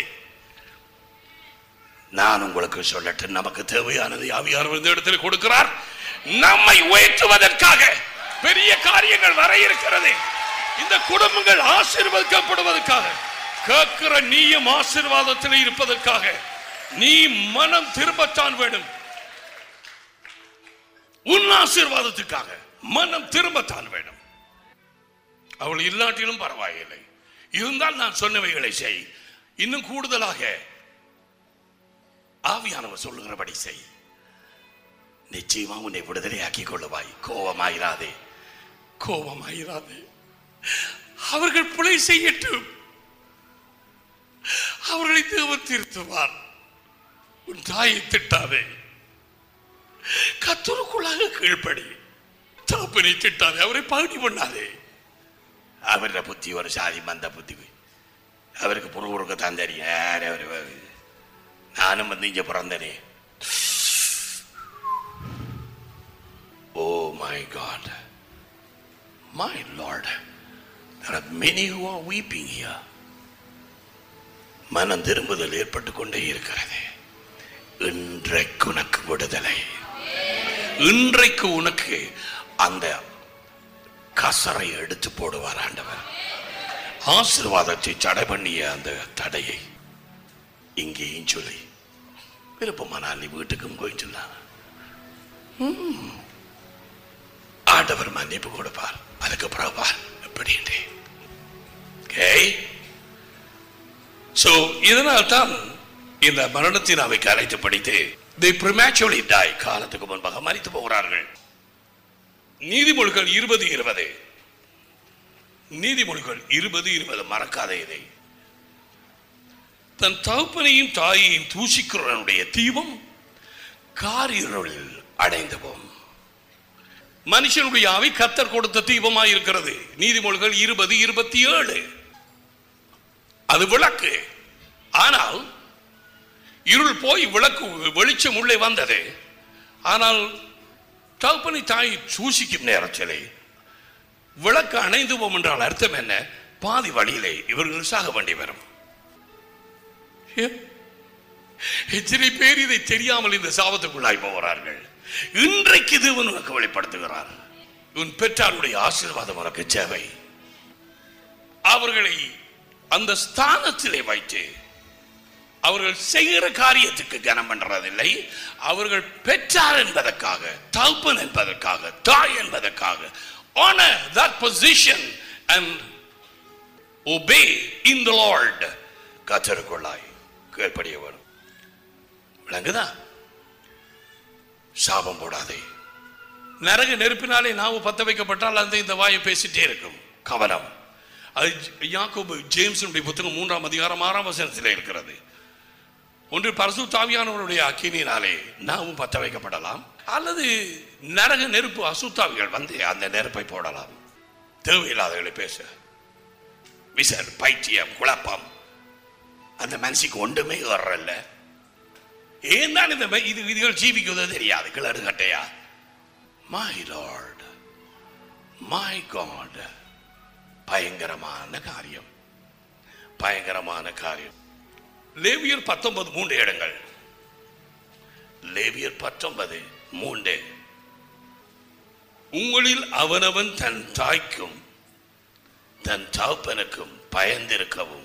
நான் உங்களுக்கு சொல்லட்டு நமக்கு தேவையானது ஆவியானவர் இந்த இடத்தில் கொடுக்கிறார் நம்மை உயர்த்துவதற்காக பெரிய காரியங்கள் வர இருக்கிறது இந்த குடும்பங்கள் ஆசீர்வதிக்கப்படுவதற்காக கேட்கிற நீயும் ஆசீர்வாதத்தில் இருப்பதற்காக நீ மனம் திரும்பத்தான் வேண்டும் உன் ஆசீர்வாதத்துக்காக மனம் திரும்பத்தான் வேண்டும் அவள் இல்லாட்டிலும் பரவாயில்லை இருந்தால் நான் சொன்னவைகளை செய் இன்னும் கூடுதலாக ஆவியானவர் சொல்லுகிறபடி செய் நிச்சயமா உன்னை விடுதலையாக்கி கொள்ளுவாய் கோபமாயிராதே கோபமாயிராதே அவர்கள் பிழை செய்யட்டும் அவர்களை தேவன் திருத்துவார் உன் தாயை திட்டாதே கத்தருக்குள்ளாக கீழ்ப்படி தகப்பனை திட்டாதே அவரை பகுதி பண்ணாதே அவர புத்தி ஒரு சாதி மந்த புத்தி அவருக்கு புருகுறுக்கத்தான் தெரியும் யார் அவர் நானும் வந்து இங்க பிறந்தனே oh my God my Lord there are many who are weeping here மனம் திரும்புதல் ஏற்பட்டு கொண்டே இருக்கிறது இன்றைக்கு உனக்கு விடுதலை இன்றைக்கு உனக்கு அந்த கசரை எடுத்து போடுவார் ஆண்டவர் ஆசீர்வாதத்தை தடை பண்ணிய அந்த தடையை இங்கேயும் சொல்லி விருப்பமானால் நீ வீட்டுக்கும் போய் சொன்னான் ஆண்டவர் மன்னிப்பு கொடுப்பார் அதுக்கு பிறப்பார் எப்படின்றே ஓகே சோ இதனால் தான் இந்த மரணத்தின் அவைக்கு அழைத்து படித்து they prematurely die காலத்துக்கு முன்பாக மறித்து போகிறார்கள் நீதிமொழிகள் இருபது இருபது நீதிமொழிகள் இருபது இருபது மறக்காத இதை தன் தகப்பனையும் தாயையும் தூசிக்கிறவனுடைய தீபம் காரிருளில் அடைந்தவோம் மனுஷனுடைய ஆவி கத்தர் கொடுத்த தீபமாய் இருக்கிறது நீதிமொழிகள் இருபது இருபத்தி ஏழு அது விளக்கு ஆனால் இருள் போய் விளக்கு வெளிச்சம் உள்ளே வந்தது ஆனால் தகப்பனை தாய் சூசிக்கும் நேரத்திலே விளக்கு அணைந்துவோம் என்றால் அர்த்தம் என்ன பாதி வழியிலே இவர்கள் சாக வேண்டி வரும் ஏ? எத்தனை பேர் இதை தெரியாமல் இந்த சாபத்துக்குள்ளாய் போகிறார்கள் இன்றைக்கு தேவன் உனக்கு வெளிப்படுத்துகிறார் உன் பெற்றாருடைய ஆசீர்வாதம் உனக்கு தேவை அவர்களை அந்த ஸ்தானத்திலே வைத்து அவர்கள் செய்கிற காரியத்துக்கு கனம் பண்றதில்லை அவர்கள் பெற்றார் என்பதற்காக தகப்பன் என்பதற்காக தாய் என்பதற்காக honor that position and obey in the Lord கத்தருக்குள்ளாய் கீழ்ப்படிய வரும் விளங்குதா சாபம் போடாதே நரக நெருப்பினாலே நாவு பத்த வைக்கப்பட்டால் அந்த இந்த வாயை பேசிட்டே இருக்கும் கவனம் அது யாக்கோபு ஜேம்ஸனுடைய புத்தகம் மூன்றாம் அதிகாரம் ஆறாம் வசனத்தில் இருக்கிறது ஒன்று பரசு தாவியானவருடைய அக்கினியினாலே நாவும் பத்த வைக்கப்படலாம் அல்லது நரக நெருப்பு அசுத்தாவிகள் வந்து அந்த நெருப்பை போடலாம் தேவையில்லாதவர்களை பேச விசர் பைத்தியம் குழப்பம் அந்த மனசுக்கு ஒன்றுமே வர்றல்ல ஏன் தான் இந்த ம- இது இதுகள் ஜீவிக்குதோ தெரியாது கிளறு கட்டையா மை லார்ட் மை காட் பயங்கரமான காரியம் பயங்கரமான காரியம் லேவியர் பத்தொன்பது மூன்று இடங்கள் லேவியர் பத்தொன்பது மூன்று உங்களில் அவனவன் தன் தாய்க்கும் தன் தகப்பனுக்கும் பயந்திருக்கவும்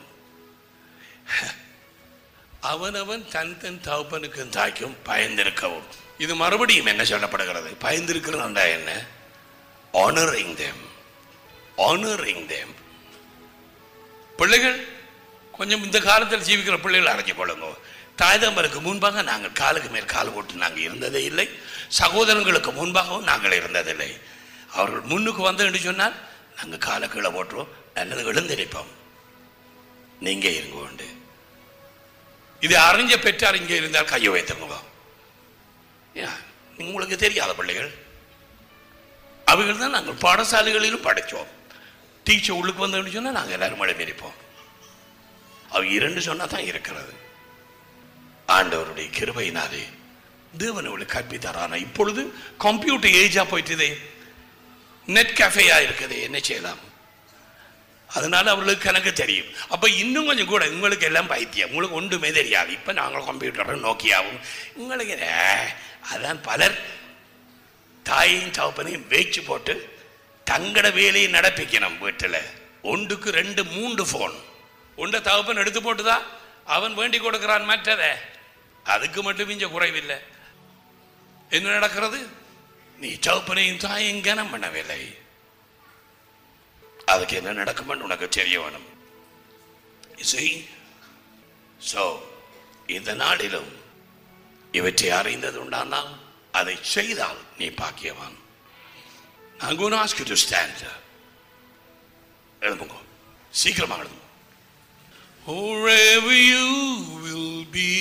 அவனவன் தன் தன் தகப்பனுக்கும் தாய்க்கும் பயந்திருக்கவும் இது மறுபடியும் என்ன சொல்லப்படுகிறது பயந்திருக்கிறதா என்ன ஆனரிங் தேம் ஆனரிங் தேம் பிள்ளைகள் கொஞ்சம் இந்த காலத்தில் ஜீவிக்கிற பிள்ளைகள் அரைஞ்சு கொள்ளுங்க தாய்தம்பருக்கு முன்பாக நாங்கள் காலுக்கு மேல் கால் போட்டு நாங்கள் இருந்ததே இல்லை சகோதரங்களுக்கு முன்பாகவும் நாங்கள் இருந்ததில்லை அவர்கள் முன்னுக்கு வந்து என்று சொன்னால் நாங்கள் காலை கீழே போட்டுருவோம் அல்லது எழுந்திருப்போம் நீங்க இருங்க உண்டு இது அறிஞ்ச பெற்றார் இங்கே இருந்தால் கையை வைத்துங்க ஏன், உங்களுக்கு தெரியாத பிள்ளைகள் அவைகள் தான் நாங்கள் பாடசாலைகளிலும் படித்தோம் டீச்சர் உள்ளுக்கு வந்து சொன்னால் நாங்கள் எல்லாரும் மழை மிதிப்போம் அவ இரண்டு சொன்னா தான் இருக்கிறது ஆண்டவருடைய கிருபையினாலே தேவன் அவளுக்கு கற்பித்தார் ஆனா இப்பொழுது கம்ப்யூட்டர் ஏஜா போயிட்டுதே நெட் கஃபேயா இருக்குது என்ன செய்யலாம் அதனால அவர்களுக்கு கணக்கு தெரியும் அப்ப இன்னும் கொஞ்சம் கூட உங்களுக்கு எல்லாம் பைத்தியம் உங்களுக்கு ஒன்றுமே தெரியாது இப்ப நாங்கள் கம்ப்யூட்டரும் நோக்கியாவும் உங்களுக்கு ஏ, அதான் பலர் தாயையும் தகப்பனையும் வேச்சு போட்டு தங்கட வேலையை நடப்பிக்கணும் வீட்டுல ஒன்றுக்கு ரெண்டு மூன்று போன் ஒன்றை தகப்பன் எடுத்து போட்டுதா அவன் வேண்டி கொடுக்கிறான் மற்றதை அதுக்கு மட்டும் இங்க குறைவில்லை என்ன நடக்கிறது நீ தகப்பனையும் தாயையும் கனம் பண்ணவில்லை அதுக்கு என்ன நடக்கும்னு உனக்கு தெரிய வேணும் You see? So, இந்த நாளிலும் இவற்றை அறிந்தது உண்டானால் அதை செய்தால் நீ பாக்கியவான் I'm going to ask you to stand. எழுதுங்க சீக்கிரமாக எழுதுங்க Wherever you will be,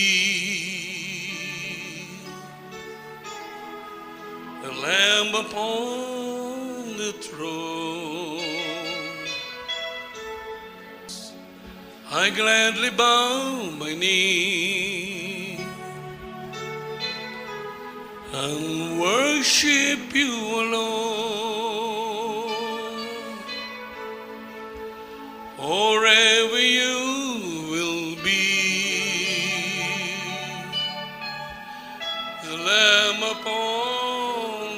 the Lamb upon the throne, I gladly bow my knee and worship you alone. Wherever you will be, the Lamb upon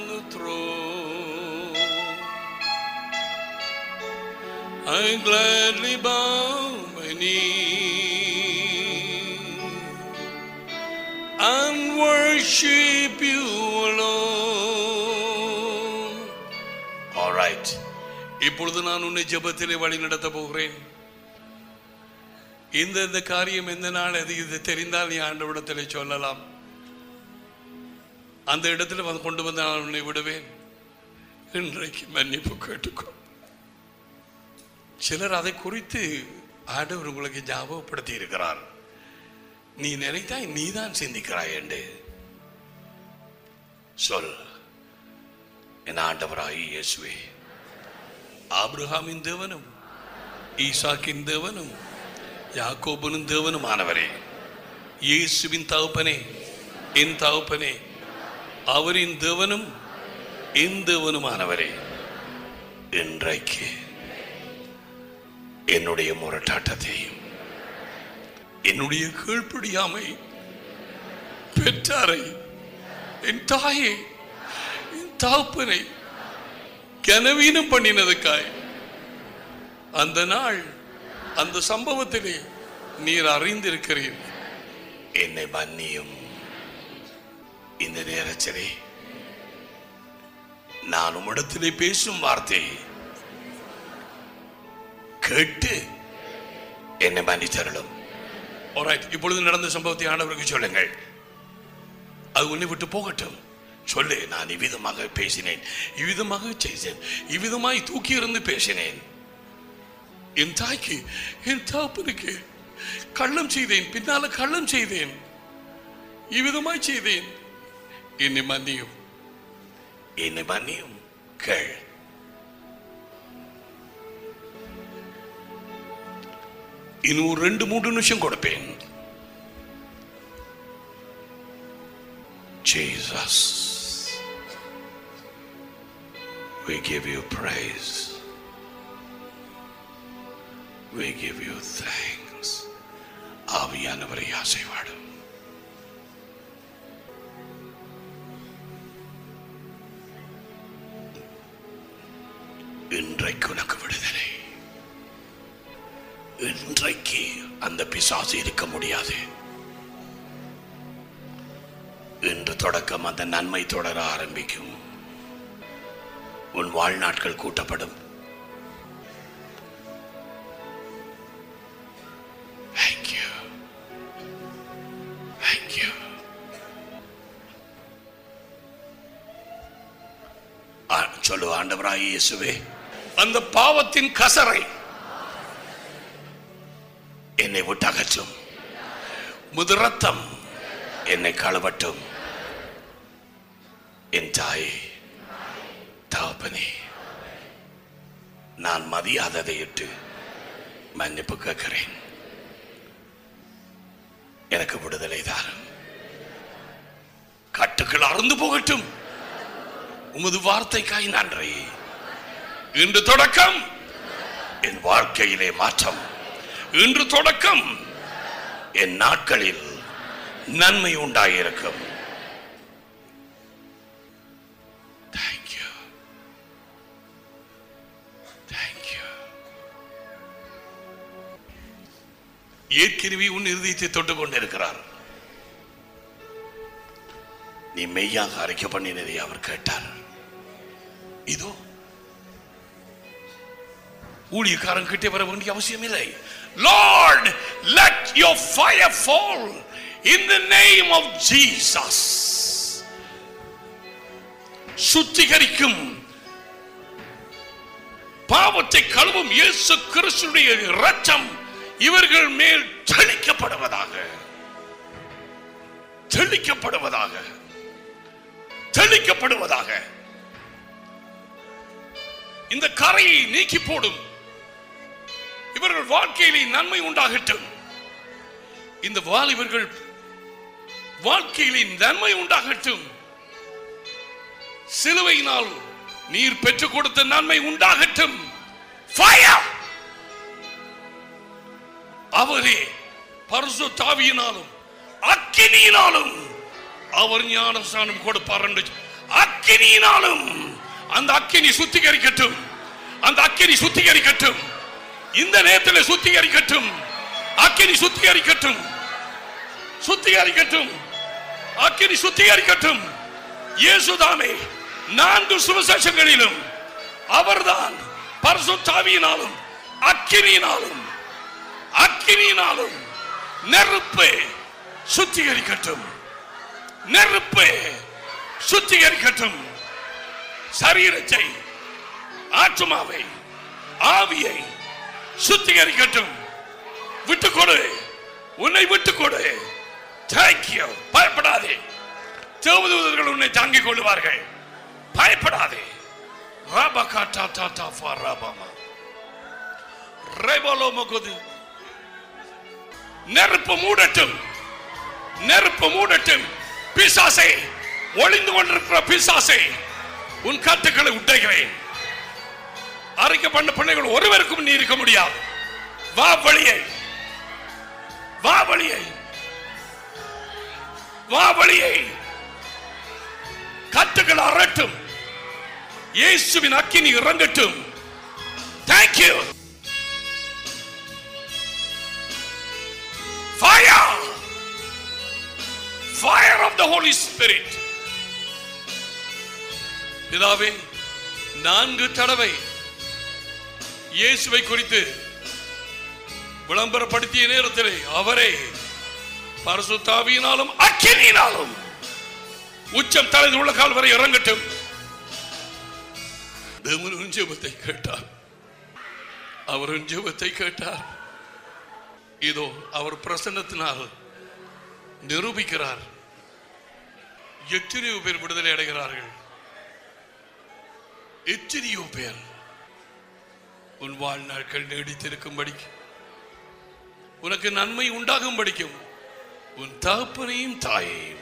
bow my knee and worship you alone. All right. இப்பொழுது நான் உன்னை ஜெபத்திலே வழி நடத்த போகிறேன் இந்த இந்த காரியம் எந்த நாள் அது இது தெரிந்தால் நீ ஆண்டவிடத்திலே சொல்லலாம் அந்த இடத்துல வந்து கொண்டு வந்து நான் உன்னை விடுவேன் இன்றைக்கு மன்னிப்பு கேட்டுக்கோ சிலர் அதை குறித்து ஆண்டவர் உங்களுக்கு ஞாபகப்படுத்தி இருக்கிறார் நீ நினைத்தாய் நீதான் சிந்திக்கிறாய் என்று சொல் என் ஆண்டவராய் இயேசுவே ஆபிரகாமின் தேவனும் ஈசாக்கின் தேவனும் யாக்கோபனும் தேவனுமானவரே இயேசுவின் தகப்பனே என் தகப்பனே அவரின் தேவனும் என் தேவனுமானவரே இன்றைக்கு என்னுடைய முரட்டாட்டத்தையும் என்னுடைய கீழ்ப்படியாமை பெற்றாரை என் தாயை என் தகப்பனை கனவீனம் பண்ணினதுக்காய் அந்த நாள் அந்த சம்பவத்திலே நீர் அறிந்திருக்கிறீர் என்னை மன்னியும் இந்த நேரத்திலே நான் உம்மிடத்திலே பேசும் வார்த்தை கேட்டு என்னை மன்னித்தருளும் Alright, இப்பொழுது நடந்த சம்பவத்தை ஆண்டவருக்கு சொல்லுங்கள் அது உன்னை விட்டு போகட்டும் சொல்லு நான் இவ்விதமாக பேசினேன் இவ்விதமாக செய்தேன் இவ்விதமாய் தூக்கி இருந்து பேசினேன் என் தாய்க்கு என் தகப்பனுக்கு கள்ளம் செய்தேன் பின்னால கள்ளம் செய்தேன் இவ்விதமாய் செய்தேன் என்னை மன்னியும் என்னை மன்னியும் கேள் இன்னும் ஒரு ரெண்டு மூன்று நிமிஷம் கொடுப்பேன் Jesus, we give you praise. We give you thanks. ஆவியானவரை ஆசைவாடும் இன்றைக்கு உனக்கு விடுதலை இன்றைக்கு அந்த பிசாசு இருக்க முடியாது இன்று தொடக்கம் அந்த நன்மை தொடர ஆரம்பிக்கும் உன் வாழ்நாட்கள் கூட்டப்படும் Thank you. Thank you. ஆ, சொல்லு ஆண்டவராய் இயேசுவே அந்த பாவத்தின் கசரை என்னை விட்டு அகற்றும் முது ரத்தம் என்னை கழுவட்டும் என் தாயே தகப்பனே நான் மதியாததை இட்டு மன்னிப்பு கேட்கிறேன் எனக்கு விடுதலை தாரும் கட்டுக்கள் அறுந்து போகட்டும் உமது வார்த்தைக்காய் நன்றி இன்று தொடக்கம் என் வாழ்க்கையிலே மாற்றம் இன்று தொடக்கம் என் நாட்களில் நன்மை உண்டாயிருக்கும் Thank you. Thank you. ஏற்கனவே உன் இருதயத்தை தொட்டு கொண்டிருக்கிறார் நீ மெய்யாக அரைக்க பண்ணினதை அவர் கேட்டார் இதோ ஊழியக்காரன் கிட்டே வர வேண்டிய அவசியம் இல்லை Lord let your fire fall in the name of Jesus சுத்திகரிக்கும் பாவத்தை கழுவும் இயேசு கிறிஸ்துடைய இரத்தம் இவர்கள் மேல் தெளிக்கப்படுவதாக தெளிக்கப்படுவதாக தெளிக்கப்படுவதாக இந்த கரையை நீக்கி போடும் இவர்கள் வாழ்க்கையிலே நன்மை உண்டாகட்டும் இந்த வாலிபர்கள் வாழ்க்கையிலே நன்மை உண்டாகட்டும் சிலுவையினால் நீர் பெற்றுக் கொடுத்த நன்மை உண்டாகட்டும் Fire! அவரே பரிசு தாவியினாலும் அக்கினியினாலும் அவர் ஞானஸ்தானம் கொடுப்பார் என்று அக்கினியினாலும் அந்த அக்கினி சுத்திகரிக்கட்டும் அந்த அக்கினி சுத்திகரிக்கட்டும் இந்த நேரத்தில் சுத்திகரிக்கட்டும் அக்கினி சுத்திகரிக்கட்டும் சுத்திகரிக்கட்டும் அக்கினி சுத்திகரிக்கட்டும் இயேசுதாமே நான்கு சுவிசேஷங்களிலும் அவர்தான் பரிசுத்தாவியினாலும் அக்கினியினாலும் அக்கினியினாலும் நெருப்பு சுத்திகரிக்கட்டும் நெருப்பு சுத்திகரிக்கட்டும் சரீரத்தை ஆத்மாவை ஆவியை சுத்திகரிக்கட்டும் விட்டுக் கொடு உன்னை விட்டுக் கொடு தேங்க்யூ பயப்படாதே தேவதூதர்கள் உன்னை தாங்கிக் கொள்வார்கள் பயப்படாதே ராபகா டா டா டா ஃபா ராபாமா ரேபோலோ மகுது நெருப்பு மூடட்டும் நெருப்பு மூடட்டும் பிசாசை ஒளிந்து கொண்டிருக்கிற பிசாசை உன் கட்டுக்களை உடைகிறேன் அறிக்கை பண்ண பிள்ளைகள் ஒருவருக்கும் நீ இருக்க முடியாது வா வழியை வா வழியை வா வழியை கட்டுகள் அரட்டும் இயேசுவின் அக்கினி இறங்கட்டும் thank you fire fire of the holy spirit பிதாவே நான்கு தடவை இயேசுவை குறித்து விளம்பரப்படுத்திய நேரத்திலே அவரே பரிசுத்தாவியினாலும் அக்கினியினாலும் உச்சம் தலைந்து உள்ள கால் வரை இறங்கட்டும் தேவன் ஜெபத்தை கேட்டார் அவரின் ஜெபத்தை கேட்டார் இதோ அவர் பிரசன்னத்தினால் நிரூபிக்கிறார் எத்தனையோ பேர் விடுதலை அடைகிறார்கள் எத்தனையோ பேர் உன் வாழ்நாட்கள் நீடித்திருக்கும்படி உனக்கு நன்மை உண்டாகும்படிக்கும் உன் தகப்பனையும் தாயையும்